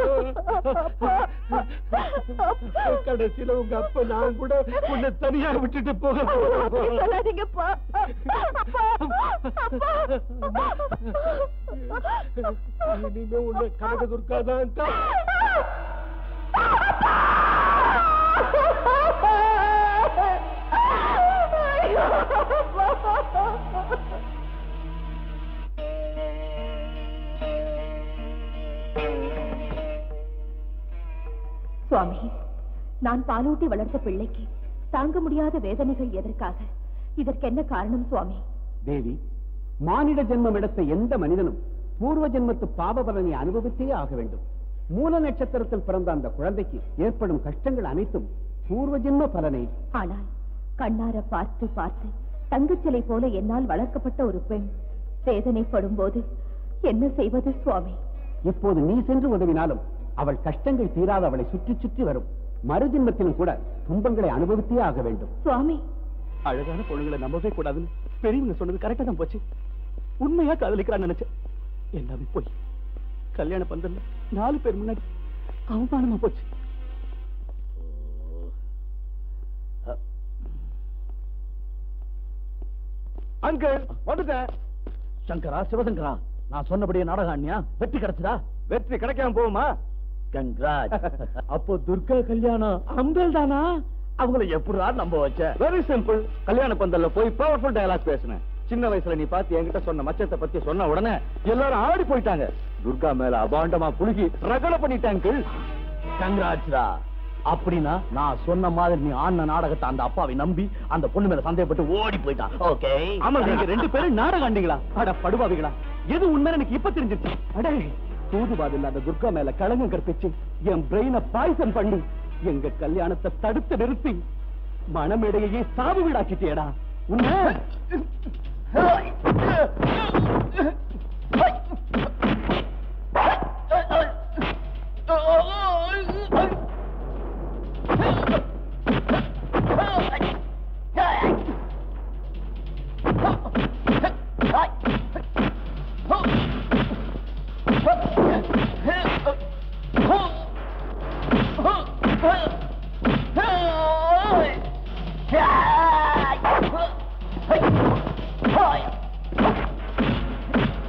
கடைசியில உங்க அப்பா நான் கூட உன்னை தனியா விட்டுட்டு போக
அப்படி சொல்லாதீங்கப்பா அப்பா
இனிமே உன்னை கனக துர்காதான்
சுவாமி நான் பாலூட்டி வளர்த்த பிள்ளைக்கு தாங்க முடியாத வேதனைகள் எதற்காக இதற்கு என்ன காரணம் சுவாமி
தேவி மானிட ஜென்மம் எடுத்த எந்த மனிதனும் பூர்வ ஜென்மத்து பாவ பலனை அனுபவித்தே ஆக வேண்டும் மூல நட்சத்திரத்தில் பிறந்த அந்த குழந்தைக்கு ஏற்படும் கஷ்டங்கள் அனைத்தும் பூர்வ ஜென்ம பலனை
ஆனால் கண்ணார பார்த்து பார்த்து தங்கச்சிலை போல என்னால் வளர்க்கப்பட்ட ஒரு பெண் வேதனைப்படும் போது என்ன செய்வது சுவாமி
இப்போது நீ சென்று உதவினாலும் அவள் கஷ்டங்கள் தீராத அவளை சுற்றி சுற்றி வரும் மறுஜென்மத்திலும் கூட துன்பங்களை அனுபவித்தே ஆக வேண்டும்
சுவாமி
அழகான பொண்ணுங்களை நம்பவே கூடாதுன்னு பெரியவங்க சொன்னது கரெக்டா தான் போச்சு உண்மையா காதலிக்கிறான்னு நினைச்சேன் எல்லாமே போய் கல்யாண பந்தல்ல நாலு பேர் முன்னாடி அவமானமா போச்சு
அங்கிள் வந்துட்டேன்
சங்கரா சிவசங்கரா நான் சொன்னபடியே நாடகாண்யா வெற்றி கிடைச்சதா
வெற்றி கிடைக்காம போகுமா
கங்ராஜ் அப்போ துர்கா கல்யாணம் அம்பேல் தானா அவங்கள எப்படா நம்ப வச்ச
வெரி சிம்பிள் கல்யாண பந்தல்ல போய் பவர்ஃபுல் டயலாக் பேசினேன் சின்ன வயசுல நீ பார்த்து என்கிட்ட சொன்ன மச்சத்தை பத்தி சொன்ன உடனே எல்லாரும் ஆடி போயிட்டாங்க துர்கா மேல அபாண்டமா புழுகி ரகலை பண்ணிட்டாங்க
கங்ராஜ்ரா அப்படின்னா நான் சொன்ன மாதிரி நீ ஆடின நாடகத்தை அந்த அப்பாவை நம்பி அந்த பொண்ணு மேல சந்தேகப்பட்டு ஓடி போயிட்டான் ஓகே
ஆமா நீங்க ரெண்டு பேரும் நாடகம் ஆண்டீங்களா அட படுபாவிகளா எது உண்மை எனக்கு இப்ப தெரிஞ்சிருச்சு அடே தூதுவாது இல்லாத துர்கா மேல களங்கம் கற்பிச்சு என் பிரெயினை பாய்சன் பண்ணி எங்க கல்யாணத்தை தடுத்து நிறுத்தி மனமேடையே சாவு வீடாக்கிட்டியடா உண்மை
Hey!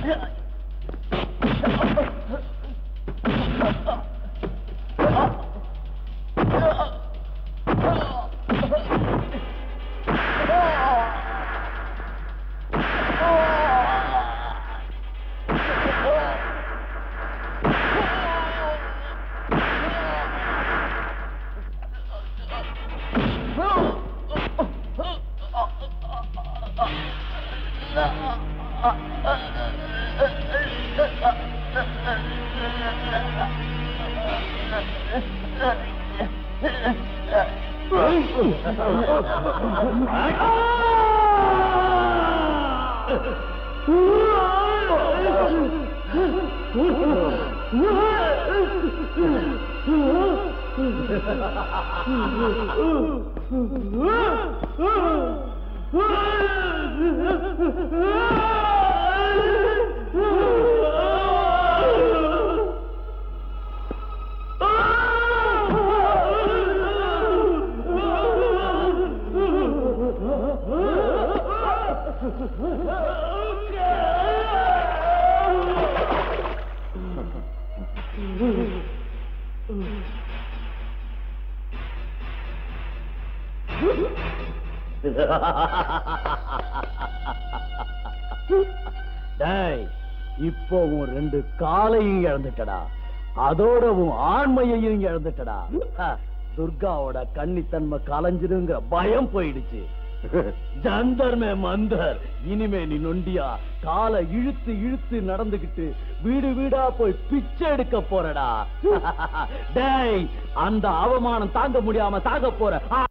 டேய் இப்போ உன் ரெண்டு காலையும் இழந்துட்டடா அதோட உன் ஆண்மையையும் இழந்துட்டடா ஹ, துர்காவோட கன்னித்தன்மை கலைஞ்சிருங்கிற பயம் போயிடுச்சு ஜந்தர்மே மந்தர் இனிமே நீ நொண்டியா காலை இழுத்து இழுத்து நடந்துகிட்டு வீடு வீடா போய் பிச்சை எடுக்க போறடா டேய் அந்த அவமானம் தாங்க முடியாம தாங்க போற ஆ.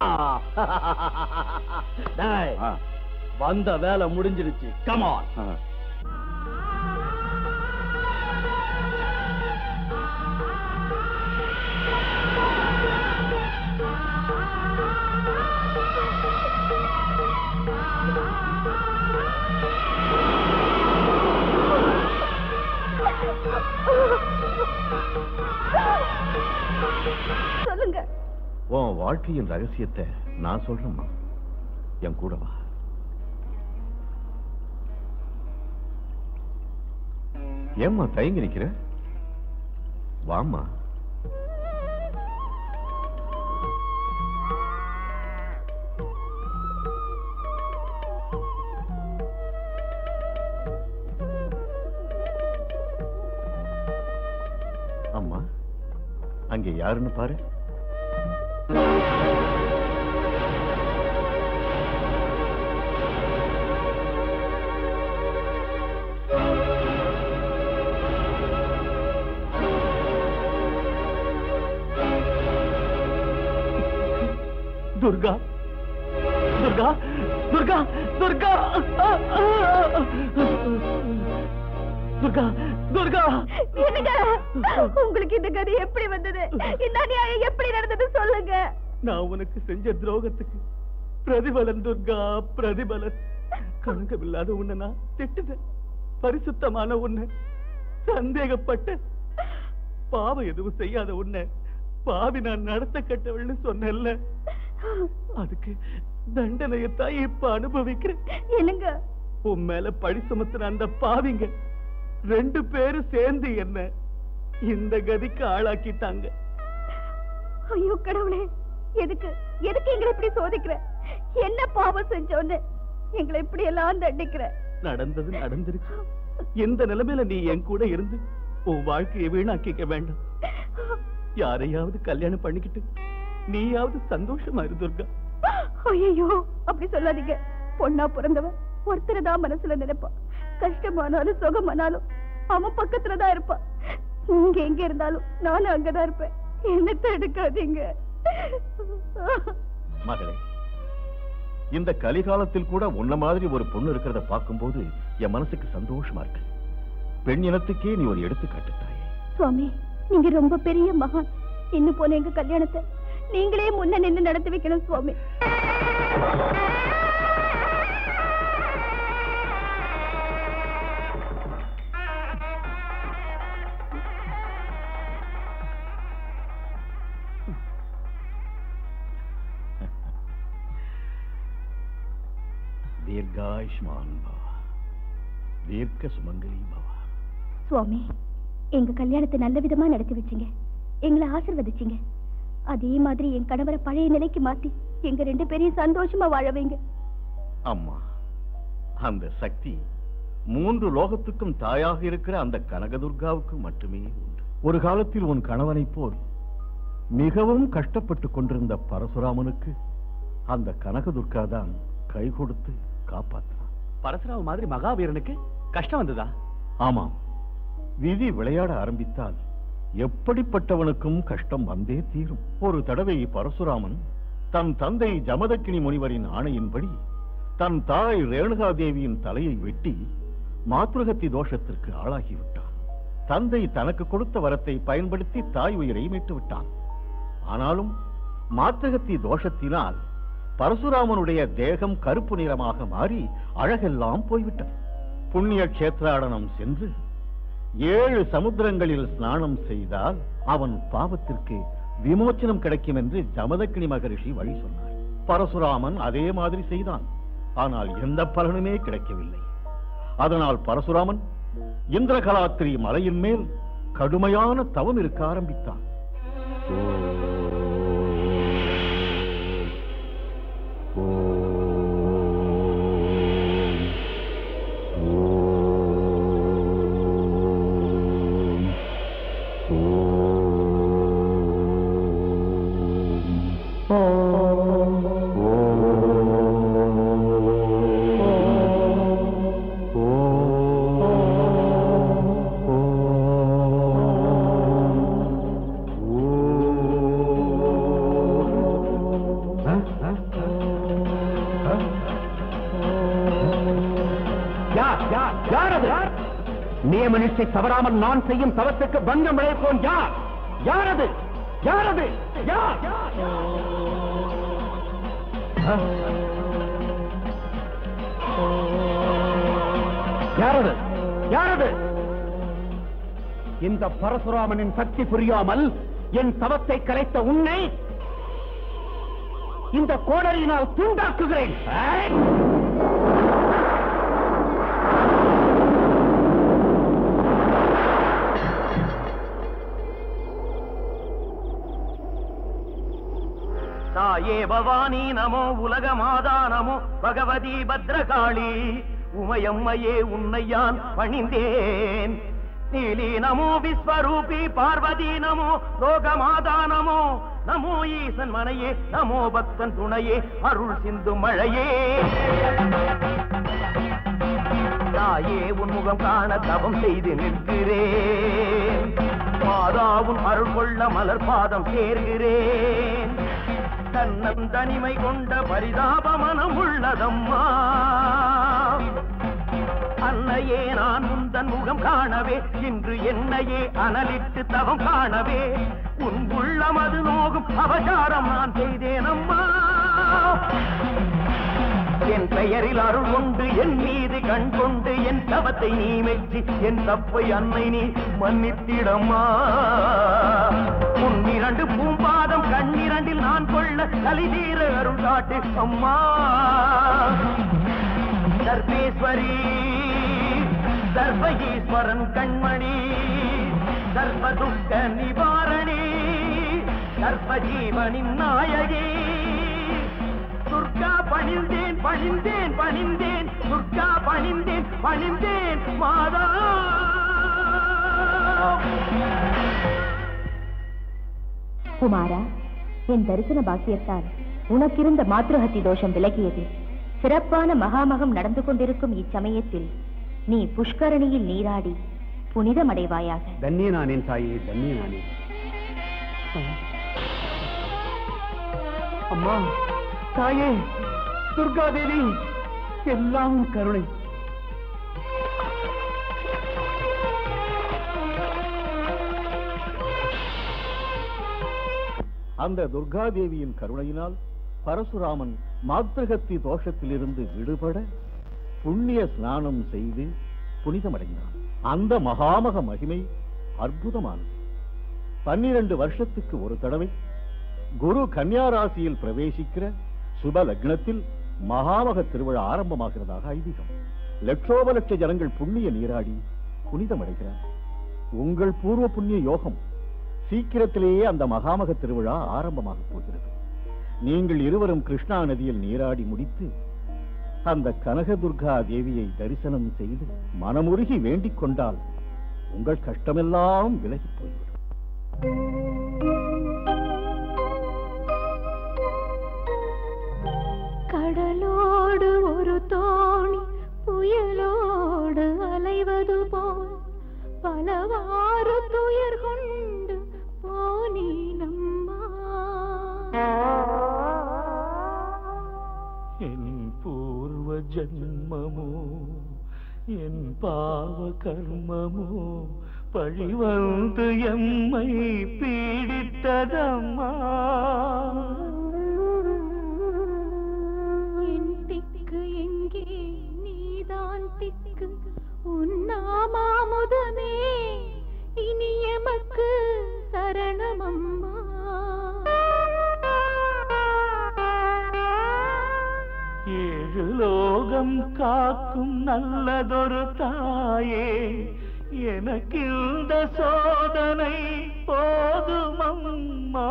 டேய் வந்த வேலை முடிஞ்சிருச்சு கமான்
சொல்லுங்க
உன் வாழ்க்கையின் ரகசியத்தை நான் சொல்றேம்மா என் கூட வா ஏம்மா தயங்கி நிக்கிற வாம்மா அம்மா அங்கே யாருன்னு பாரு
துர்கா துர்கா துர்கா துர்கா துர்கா துர்கா
என்னங்க உங்களுக்கு இந்த கதி எப்படி வந்தது இந்த அநியாயம் எப்படி நடந்தது சொல்லுங்க
நான் உனக்கு செஞ்ச துரோகத்துக்கு பிரதிபலன் துர்கா பிரதிபலன் கணக்கமில்லாத உன்னை நான் திட்டுதேன் பரிசுத்தமான உன்னை சந்தேகப்பட்ட பாவம் எதுவும் செய்யாத உன்னை பாவி நான் நடத்த கட்டவள்னு சொன்னேன்ல அதுக்கு தண்டனையத்தான் இப்ப அனுபவிக்கிறேன்
என்னங்க
உன் மேல பழி சுமத்துற அந்த பாவிங்க ரெண்டு பேரும் சேர்ந்து என்ன இந்த கதிக்கு ஆளாக்கிட்டாங்க
ஐயோ கடவுளே எதுக்கு எதுக்கு எங்களை இப்படி சோதிக்கிற என்ன பாவம் செஞ்சோன்னு எங்களை இப்படி எல்லாம் தண்டிக்கிற
நடந்தது நடந்துருச்சு இந்த நிலைமையில நீ என் கூட இருந்து உன் வாழ்க்கையை வீணாக்கிக்க வேண்டாம் யாரையாவது கல்யாணம் பண்ணிக்கிட்டு நீயாவது சந்தோஷமா இரு துர்கா
ஐயோ அப்படி சொல்லாதீங்க பொண்ணா பிறந்தவன் ஒருத்தரை தான் மனசுல நினைப்பான் கஷ்டமானாலும் சுகமானாலும் அவன் பக்கத்துல தான் இருப்பான் நீங்க எங்க இருந்தாலும் நானும் அங்கதான் இருப்பேன் என்ன தடுக்காதீங்க
மகளே இந்த கலிகாலத்தில் கூட உன்ன மாதிரி ஒரு பொண்ணு இருக்கிறத பார்க்கும்போது என் மனசுக்கு சந்தோஷமா இருக்கு பெண் இனத்துக்கே நீ ஒரு எடுத்துக்காட்டு தாயே
சுவாமி நீங்க ரொம்ப பெரிய மகான் இன்னும் போன எங்க கல்யாணத்தை நீங்களே முன்ன நின்னு நடத்தி வைக்கணும் சுவாமி
தீர்காயுஷ்மான் பவ தீர்க்க சுமங்கலி பவா
சுவாமி எங்க கல்யாணத்தை நல்ல விதமா நடத்தி வச்சீங்க எங்களை ஆசிர்வதிச்சீங்க அதே மாதிரி என் கணவரை பழைய நிலைக்கு மாத்தி எங்க ரெண்டு பேரையும் சந்தோஷமா வாழ வைங்க
அம்மா அந்த சக்தி மூன்று லோகத்துக்கும் தாயாக இருக்கிற அந்த கனகதுர்காவுக்கு மட்டுமே உண்டு ஒரு காலத்தில் உன் கணவனைப் போல் மிகவும் கஷ்டப்பட்டு கொண்டிருந்த பரசுராமனுக்கு அந்த கனகதுர்கா தான் கை கொடுத்து காப்பாற்றினான்
பரசுராம மாதிரி மகாவீரனுக்கு கஷ்டம் வந்ததா
ஆமாம் விதி விளையாட ஆரம்பித்தால் எப்படிப்பட்டவனுக்கும் கஷ்டம் வந்தே தீரும் ஒரு தடவை பரசுராமன் தன் தந்தை ஜமதக்கினி முனிவரின் ஆணையின்படி தன் தாய் ரேணுகா தேவியின் தலையை வெட்டி மாத்ருகத்தி தோஷத்திற்கு ஆளாகிவிட்டான் தந்தை தனக்கு கொடுத்த வரத்தை பயன்படுத்தி தாய் உயிரை மீட்டு விட்டான் ஆனாலும் மாத்ருகத்தி தோஷத்தினால் பரசுராமனுடைய தேகம் கருப்பு நிறமாக மாறி அழகெல்லாம் போய்விட்டது புண்ணிய கஷேத்ராடனம் சென்று ஏழு சமுத்திரங்களில் ஸ்நானம் செய்தால் அவன் பாவத்திற்கு விமோச்சனம் கிடைக்கும் என்று ஜமதக்கினி மகரிஷி வழி சொன்னார் பரசுராமன் அதே மாதிரி செய்தான் ஆனால் எந்த பலனுமே கிடைக்கவில்லை அதனால் பரசுராமன் இந்திரகலாத்திரி மலையின் மேல் கடுமையான தவம் இருக்க ஆரம்பித்தான்
யார் யார் யார் அது நியம நிஷ்டை தவறாமல் நான் செய்யும் தவத்துக்கு பங்கம் விளைப்போம் யார் யார் அது யார் அது யார் யார் அது யார் அது இந்த பரசுராமனின் சக்தி புரியாமல் என் தவத்தை கலைத்த உன்னை இந்த கோடரியினால் தூண்டாக்குகிறேன் ஏய்!
தாயே பவானி நமோ உலக மாதா நமோ பகவதி பத்ரகாளி உமையம்மையே உன்னை யான் பணிந்தேன் நீலி நமோ விஸ்வரூபி பார்வதி நமோ லோகமாதா நமோ நமோ ஈசன் மனையே நமோ பக்தன் துணையே அருள் சிந்து மழையே தாயே உன் முகம் காண தவம் செய்து நிற்கிறேன் மாதா உன் அருள் கொள்ள மலர் பாதம் சேர்கிறேன் தன்னம் தனிமை கொண்ட பரிதாப மனம் உள்ளதம்மா அன்னையே நான் முந்தன் முகம் காணவே இன்று என்னையே அனலிட்டு தவம் காணவே உன் உள்ளம் அது நோகும் அவசாரம் நான் செய்தேன் அம்மா என் பெயரில் அருள் கொண்டு என் மீது கண் கொண்டு என் தவத்தை நீ மெச்சி என் தப்பை அன்னை நீ மன்னித்திடம்மா உன் இரண்டு பூம்பாதம் கண்ணிரண்டில் நான் கொள்ள கலிதீர அருள் காட்டு அம்மா சர்வேஸ்வரி சர்வ ஈஸ்வரன் கண்மணி சர்வ துக்க நிவாரணி சர்வ ஜீவனின் நாயகி துர்கா பணிந்தேன் பணிந்தேன் பணிந்தேன் துர்கா பணிந்தேன் பணிந்தேன் மாதா
குமாரா என் தரிசன பாக்கியத்தால் உனக்கிருந்த மாத்ருஹத்தி தோஷம் விலகியது சிறப்பான மகாமகம் நடந்து கொண்டிருக்கும் இச்சமயத்தில் நீ புஷ்கரணியில் நீராடி புனிதமடைவாயாக
தன்யனானேன் தாயே தன்யனானேன் அம்மா தாயே துர்காதேவி எல்லாம் உன் கருணை
அந்த துர்காதேவியின் கருணையினால் பரசுராமன் மாத்திரகத்தி தோஷத்திலிருந்து விடுபட புண்ணிய ஸ்நானம் செய்து புனிதமடைந்தான் அந்த மகாமக மகிமை அற்புதமானது பன்னிரண்டு வருஷத்துக்கு ஒரு தடவை குரு கன்னியா ராசியில் பிரவேசிக்கிற சுப லக்னத்தில் மகாமக திருவிழா ஆரம்பமாகிறதாக ஐதீகம் லட்சோப லட்ச ஜனங்கள் புண்ணிய நீராடி புனிதமடைகிறார் உங்கள் பூர்வ புண்ணிய யோகம் சீக்கிரத்திலேயே அந்த மகாமக திருவிழா ஆரம்பமாக போகிறது நீங்கள் இருவரும் கிருஷ்ணா நதியில் நீராடி முடித்து அந்த கனகதுர்கா தேவியை தரிசனம் செய்து மனமுருகி வேண்டிக் கொண்டால் உங்கள் கஷ்டமெல்லாம் விலகி போய்விடும்
கடலோடு ஒரு தோணி புயலோடு அலைவது போல் பலவாறு துயர் கொண்டு போனீனம்மா
என் பூர்வ ஜன்மமோ என் பாவ கர்மமோ பழி வந்து எம்மை பீடித்ததம்மா
என் திக்கு எங்கே நீதான் திக்கு உன்னாமாமுதமே இனி எமக்கு சரணமம்மா
ஏழு லோகம் காக்கும் நல்லதொரு தாயே எனக்கு இந்த சோதனை போதுமம்மா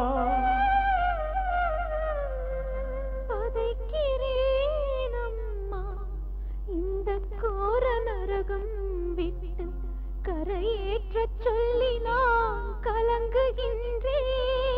பதைக்கிறேனம்மா இந்த கோர நரகம் விட்டு கரையேற்றச் சொல்லி நான் கலங்குகின்றேன்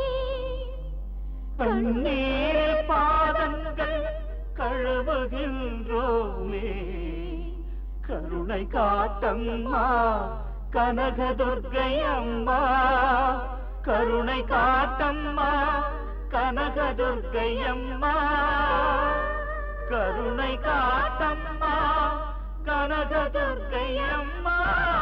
கண்ணீர் பாதங்கள் கழுவுகின்றோமே கருணை காட்டம்மா கனகதுர்கை அம்மா கருணை காட்டம்மா கனகதுர்கை அம்மா கருணை காட்டம்மா கனகதுர்கை அம்மா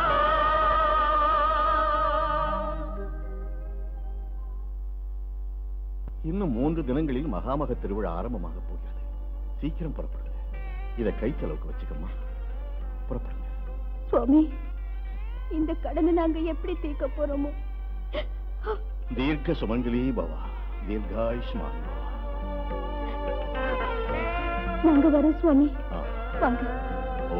இன்னும் மூன்று தினங்களில் மகாமக திருவிழா ஆரம்பமாக போகிறது சீக்கிரம் புறப்படுங்க இதை கை செலவுக்கு வச்சுக்கம்மா புறப்படுங்க
சுவாமி இந்த கடனை நாங்க எப்படி தீர்க்க போறோமோ
தீர்க்க சுமங்கலி பவா தீர்காயுஷ்மான்
நாங்க வரோம் சுவாமி
ஆ.
வாங்க
ஓ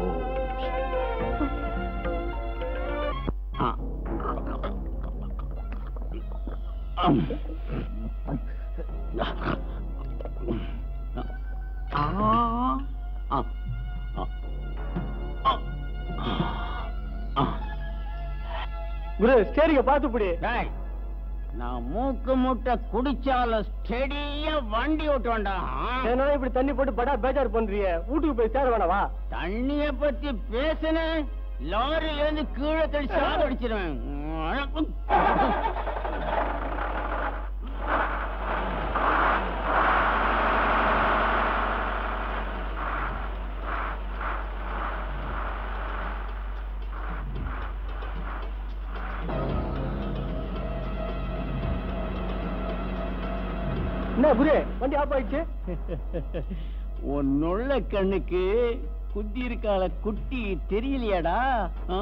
குரு ஸ்டேரிங்க பாத்து பிடி
நான் மூக்கு முட்டை குடிச்சால ஸ்டெடியா வண்டி ஓட்டு வேண்டாம்
என்னடா இப்படி தண்ணி போட்டு படா பேஜார் பண்றிய வீட்டுக்கு போய் சேர வேணாவா
தண்ணிய பத்தி பேசுன லாரியில இருந்து கீழே தள்ளி சாத அடிச்சிருவேன்
என்ன குரு வண்டி ஆஃப் ஆயிடுச்சு
உன்னுள்ள கண்ணுக்கு குட்டி இருக்கால குட்டி தெரியலையாடா ஆ?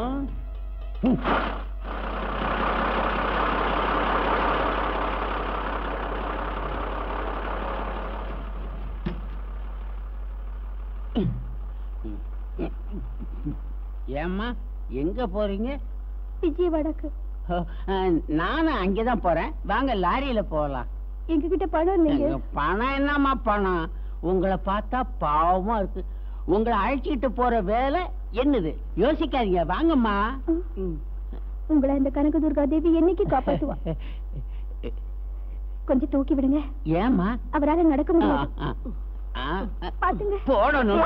ஏம்மா எங்க போறீங்க
விஜயவாடாக்கு
நானும் அங்கதான் போறேன் வாங்க லாரியில போகலாம்
எங்ககிட்ட பணம் இல்லைங்க
எங்க பணம் என்னம்மா பணம் உங்களை பார்த்தா பாவமா இருக்கு உங்களை அழைச்சிட்டு போற வேலை என்னது யோசிக்காதீங்க வாங்கம்மா
உங்களை இந்த கனகதுர்கா தேவி என்னைக்கு காப்பாத்துவா கொஞ்சம் தூக்கி விடுங்க
ஏம்மா
அவரால நடக்க முடியாது
ஆ, ஆ, ஆ.
பாத்துங்க
போடணும்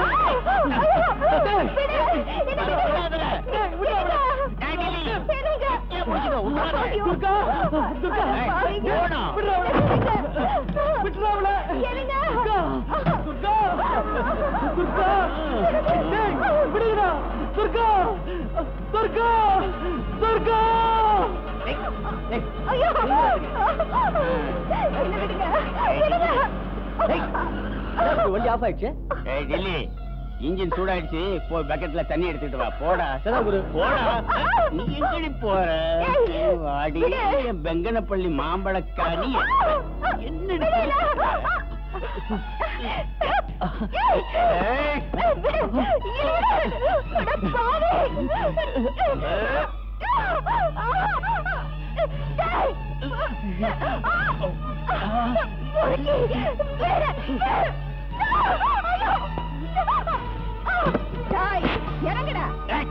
வண்டி ஆஃப் ஆயிடுச்சு
ஏய் டெல்லி இன்ஜின் சூடாயிடுச்சு போய் பக்கெட்ல தண்ணி எடுத்துட்டு வா போடா
சரிதான் குரு.
போடா நீ எங்கடி போற வாடி என் பெங்கனப்பள்ளி மாம்பழக்காரி என்னடி
இறங்குடா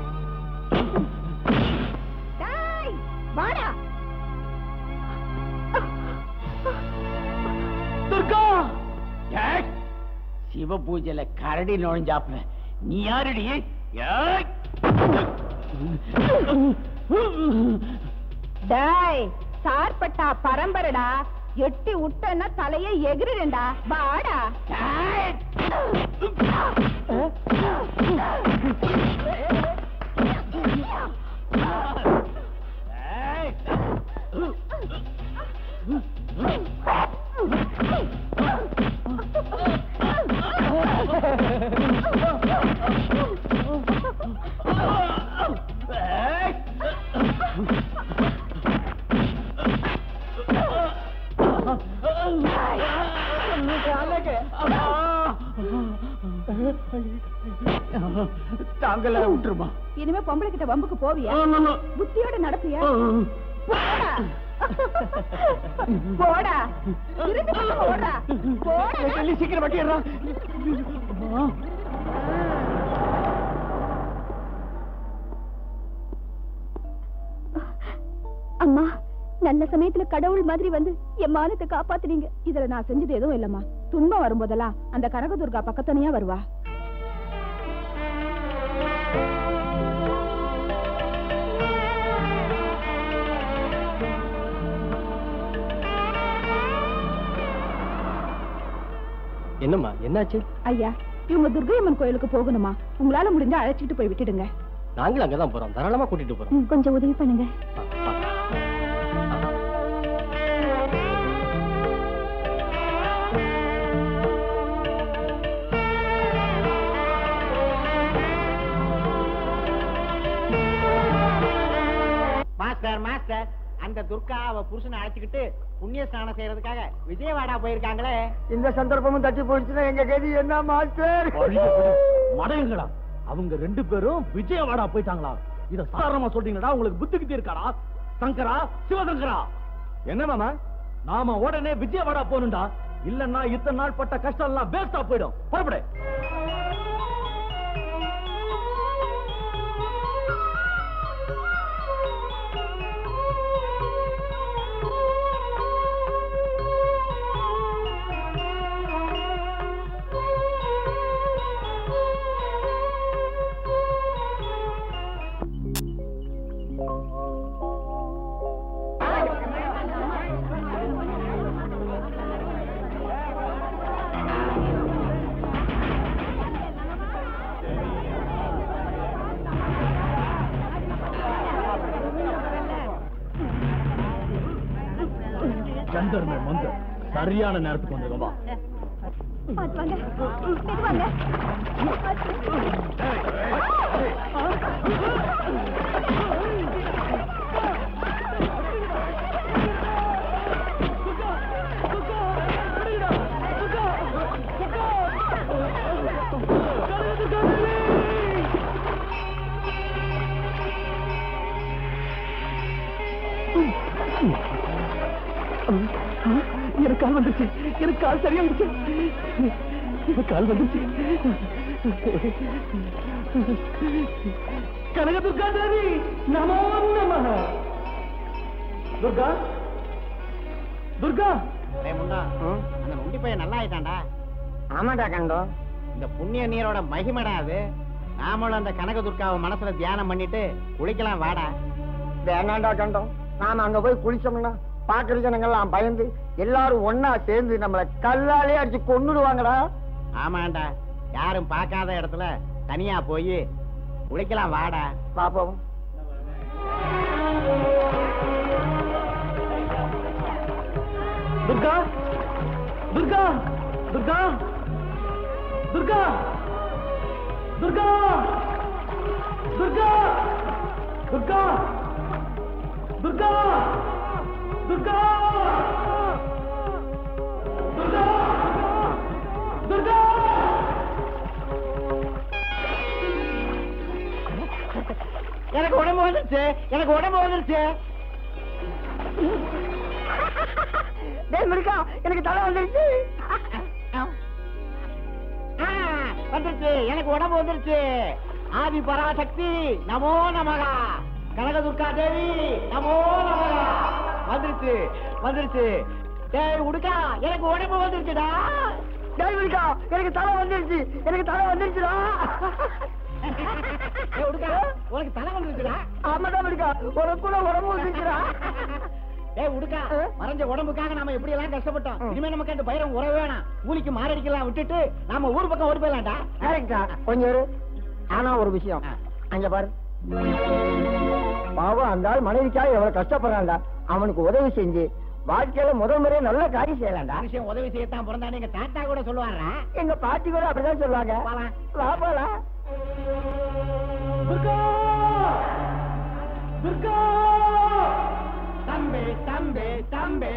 டேய், வாடா
துர்கா ஏய், சிவ பூஜையில கரடி நுழைஞ்சாப்ல நீ யாருடி ஏய்.
டேய் சார்பட்டா பரம்பரடா எட்டி விட்டன்னா தலைய எகிரிடா வாடா
தாங்கல விட்டுருமா
இனிமே பொம்பளை கிட்ட வம்புக்கு போவியா புத்தியோட நடப்பியா போடா போடா இருந்து போடா போடா
சீக்கிரம் வட்டிடுறா
அம்மா நல்ல சமயத்துல கடவுள் மாதிரி வந்து என் மானத்தை காப்பாத்துனீங்க இதுல நான் செஞ்சது எதுவும் இல்லம்மா துன்பம் வரும்போதெல்லாம் அந்த கனகதுர்கா பக்கத்தனையா வருவா
என்னம்மா என்னாச்சு
ஐயா இவங்க துர்கையம்மன் கோயிலுக்கு போகணுமா உங்களால முடிஞ்சா அழைச்சிட்டு போய் விட்டுடுங்க
நாங்களும் அங்கதான் போறோம் தாராளமா கூட்டிட்டு போறோம்
ம், கொஞ்சம் உதவி பண்ணுங்க
மாஸ்டர் மாஸ்டர் அந்த துர்கா அவ புருஷனை அழைச்சுக்கிட்டு புண்ணிய ஸ்நானம் செய்யறதுக்காக விஜயவாடா போயிருக்காங்களே
இந்த சந்தர்ப்பமும் தட்டி போயிடுச்சுன்னா எங்க கதி என்ன மாஸ்டர்
மடையங்களா அவங்க ரெண்டு பேரும் விஜயவாடா போயிட்டாங்களா இத சாதாரணமா சொல்றீங்களா உங்களுக்கு புத்தி கிட்டி இருக்காடா சங்கரா சிவசங்கரா என்ன மாமா நாம உடனே விஜயவாடா போகணும்டா இல்லன்னா இத்தனை நாள் பட்ட கஷ்டம் எல்லாம் வேஸ்டா போயிடும் புறப்படு சந்தர்மே மந்த சரியான நேரத்துக்கு வந்துடும் வா
பார்த்து வாங்க இது வாங்க
எனக்கு கால் வந்துருச்சு எனக்கு கால் சரியா வந்துச்சு எனக்கு கால் வந்துருச்சு கனக துர்கா தேவி நமோ நம துர்கா துர்கா
டேய் முண்டா அந்த நொண்டி பையன் நல்லா ஆயிட்டான்டா
ஆமாடா கண்டோம்
இந்த புண்ணிய நீரோட மகிமடா அது நாமளும் அந்த கனக துர்காவை மனசுல தியானம் பண்ணிட்டு குளிக்கலாம் வாடா
வேணாண்டா கண்டோம் நாம அங்க போய் குளிச்சோம்னா பாக்குற ஜனங்கள்லாம் பயந்து எல்லாரும் ஒன்னா சேர்ந்து நம்மள கல்லாலே அடிச்சு கொன்னுடுவாங்கடா
ஆமாண்டா யாரும் பார்க்காத இடத்துல தனியா போய் குளிக்கலாம் வாடா
பாப்போம்
துர்கா துர்கா துர்கா துர்கா துர்கா துர்கா துர்கா துர்கா துர்கா துர்கா துர்கா
எனக்கு உடம்பு வந்துருச்சு எனக்கு உடம்பு வந்துருச்சு
டேய் முருகா எனக்கு தலை வந்துருச்சு
ஆ, வந்துருச்சு எனக்கு உடம்பு வந்துருச்சு ஆதி பராசக்தி நமோ நமகா கனகதுர்கா தேவி நமோ நமகா வந்துருச்சு வந்துருச்சு டேய் உடுக்கா எனக்கு உடம்பு வந்துருச்சுடா
டேய் முருகா எனக்கு தலை வந்துருச்சு எனக்கு தலை வந்துருச்சுடா
டேய் உடுக்கா உனக்கு தலை வந்துருச்சுடா
ஆமாடா முருகா உனக்கு கூட உடம்பு வந்துருச்சுடா
டேய் உடுக்கா மறைஞ்ச உடம்புக்காக நாம எப்படி எல்லாம் கஷ்டப்பட்டோம் இனிமே நமக்கு அந்த பயிரம் உறவு வேணாம் கூலிக்கு மாரடிக்கலாம் விட்டுட்டு நாம ஊர் பக்கம் ஓடி போயிடலாம்டா
கரெக்டா கொஞ்சம் இரு. ஆனா ஒரு விஷயம் அங்க பாரு பாவம் அந்த ஆள் மனைவிக்காக எவ்வளவு கஷ்டப்படுறான்டா அவனுக்கு உதவி செஞ்சு வாழ்க்கையில முதல் முறையே நல்ல காரியம் செய்யலாம்டா
மனுஷன் உதவி செய்யத்தான் பிறந்தானே எங்க தாத்தா கூட சொல்லுவாரா
எங்க பாட்டி கூட அப்படிதான் சொல்லுவாங்க
போலாம்.
வா போலாம்
தம்பி தம்பி தம்பி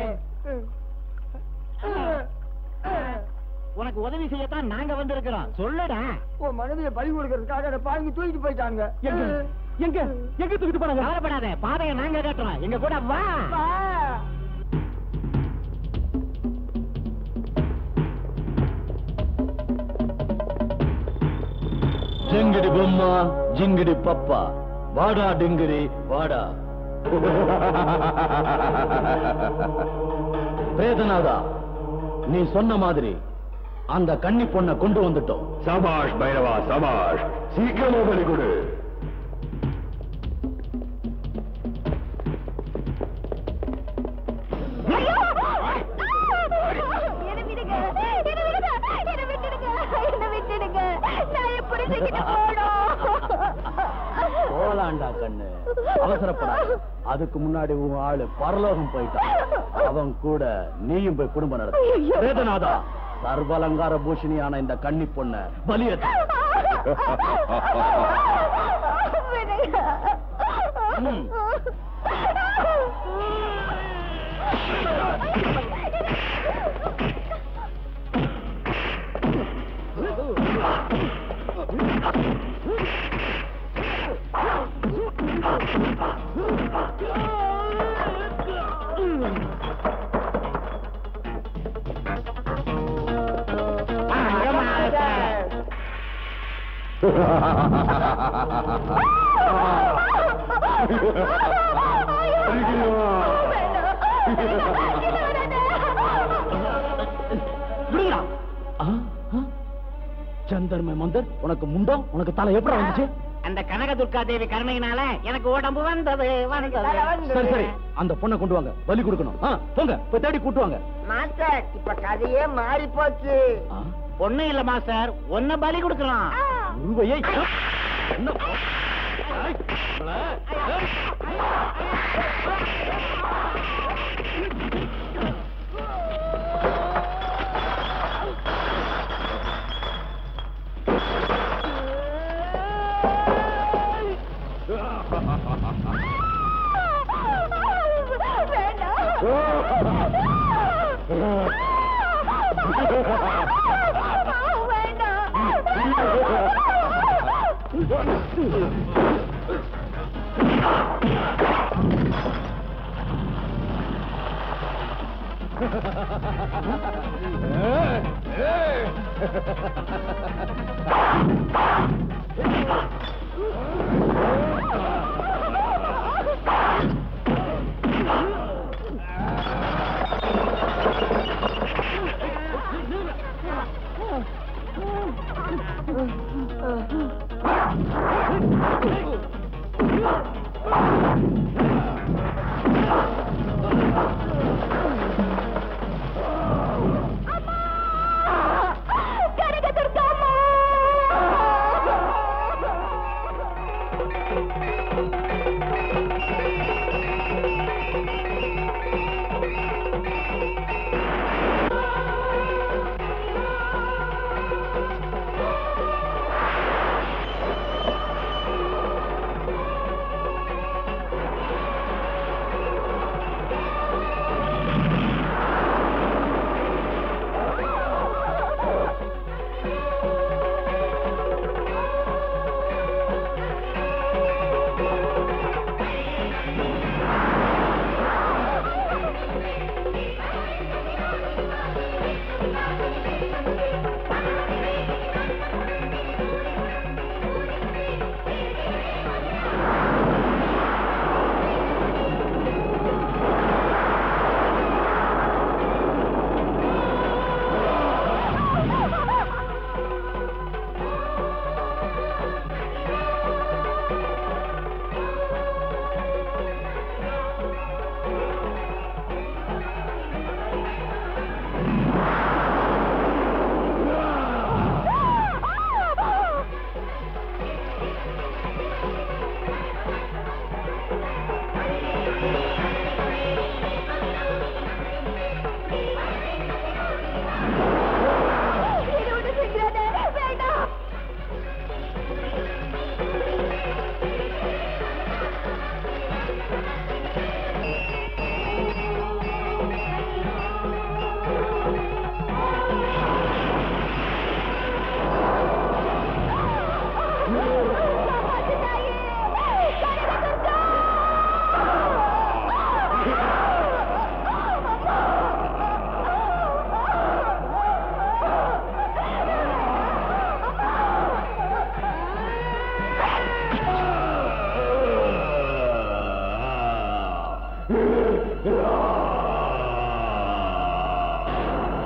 உனக்கு உதவி செய்யத்தான் நாங்க வந்திருக்கிறோம் சொல்லுடா
உன் மனைவியை பலி கொடுக்கறதுக்காக அதை பாருங்க தூக்கிட்டு போயிட்டாங்க
எங்க எங்க எங்க தூக்கிட்டு போனாங்க கவலைப்படாத பாதையை நாங்க கட்டுறோம் எங்க கூட வா
ஜெங்கடி பொம்மா ஜிங்கடி பப்பா வாடா டிங்கிரி வாடா வேதனாதா நீ சொன்ன மாதிரி அந்த கன்னி பொண்ணை கொண்டு வந்துட்டோம்
சபாஷ் பைரவா சபாஷ் சீக்கிரமா பலி கொடு
என்ன விடுங்க என்ன விடுங்க என்ன விட்டுடுங்க என்ன விட்டுடுங்க நான் எப்படி தூக்கிட்டு போனோம்
போலாண்டா கண்ணு அவசரப்படாத அதுக்கு முன்னாடி உன் ஆளு பரலோகம் போயிட்டான் அவன் கூட நீயும் போய் குடும்பம் நடத்த வேதனாதா சர்வலங்கார பூஷணியான இந்த கன்னி பொண்ண பலியது ம். விடுங்கடா. ஆ, ஆ. சந்தர்மை மந்தர் உனக்கு முண்டம் உனக்கு தலை எப்படி வந்துச்சு
அந்த கனகதுர்கா தேவி கருணையினால எனக்கு உடம்பு வந்தது வந்தது
சரி சரி அந்த பொண்ணை கொண்டு வாங்க பலி கொடுக்கணும் ஆ, போங்க போய் தேடி கூட்டு வாங்க
மாஸ்டர் இப்ப கதையே மாறி போச்சு
பொண்ணு இல்ல மாஸ்டர் ஒன்ன பலி கொடுக்கலாம்
உருவையை என்ன ஏய், இவளை, ஏய்.
ஆ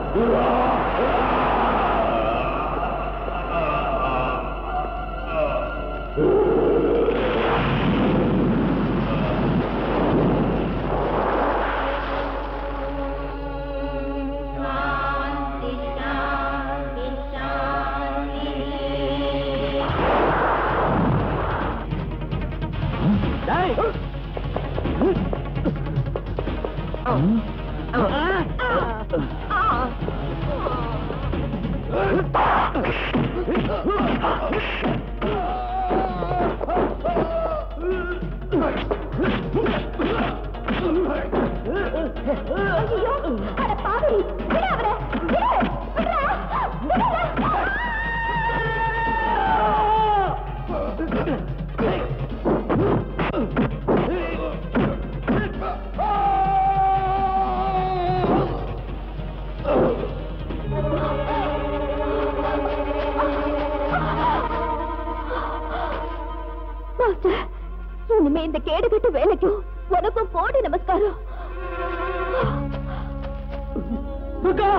ஐயோ அட பாவி விடு அவரை விடு விடுடா விடுடா மாஸ்டர் இனிமே இந்த கேடு கட்டு வேலைக்கும் உனக்கும் கோடி நமஸ்காரம் துர்கா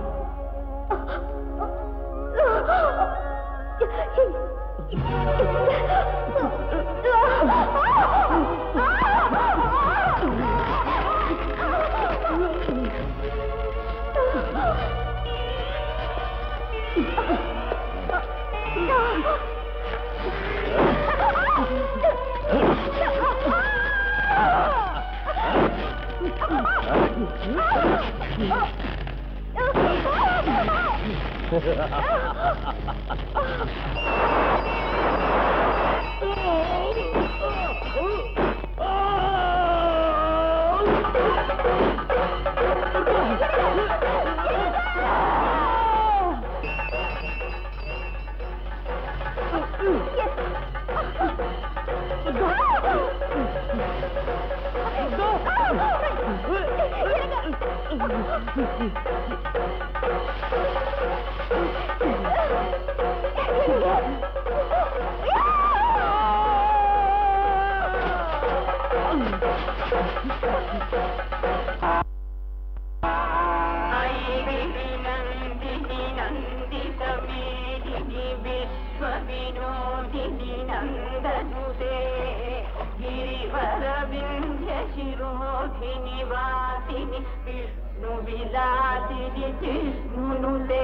వినోదిని నందనుదే గిరివరవింధ్య శిరోధిని వాసిని విష్ణు విలాసిని జిష్ణునులే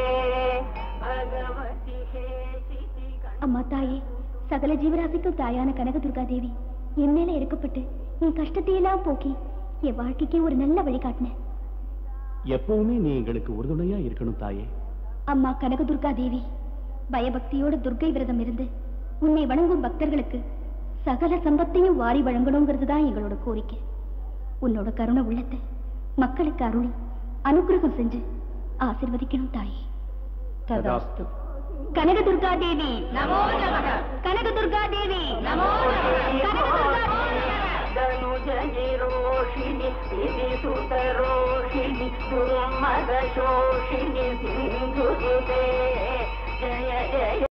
భగవతి హేసితి
அம்மா தாயே சகல ஜீவராசிக்கும் தாயான கனகதுர்காதேவி என் மேல இறக்கப்பட்டு என் கஷ்டத்தையெல்லாம் போக்கி என் வாழ்க்கைக்கு ஒரு நல்ல வழி காட்டின
எப்பவுமே நீ எங்களுக்கு உறுதுணையா இருக்கணும் தாயே
அம்மா கனகதுர்காதேவி பயபக்தியோட துர்க்கை விரதம் இருந்து உன்னை வணங்கும் பக்தர்களுக்கு சகல சம்பத்தையும் வாரி வழங்கணுங்கிறது தான் எங்களோட கோரிக்கை உன்னோட கருணை உள்ளத்தை மக்களுக்கு அருளி அனுகிரகம் செஞ்சு ஆசிர்வதிக்கணும் தாயே
ததாஸ்து
கனகதுர்கா தேவி நமோ நமக கனகதுர்கா தேவி நமோ
ధనుజనిరోషిణి ఇది సుతరోషిణి దుర్మద శోషిణి సింధుదే జయ జయ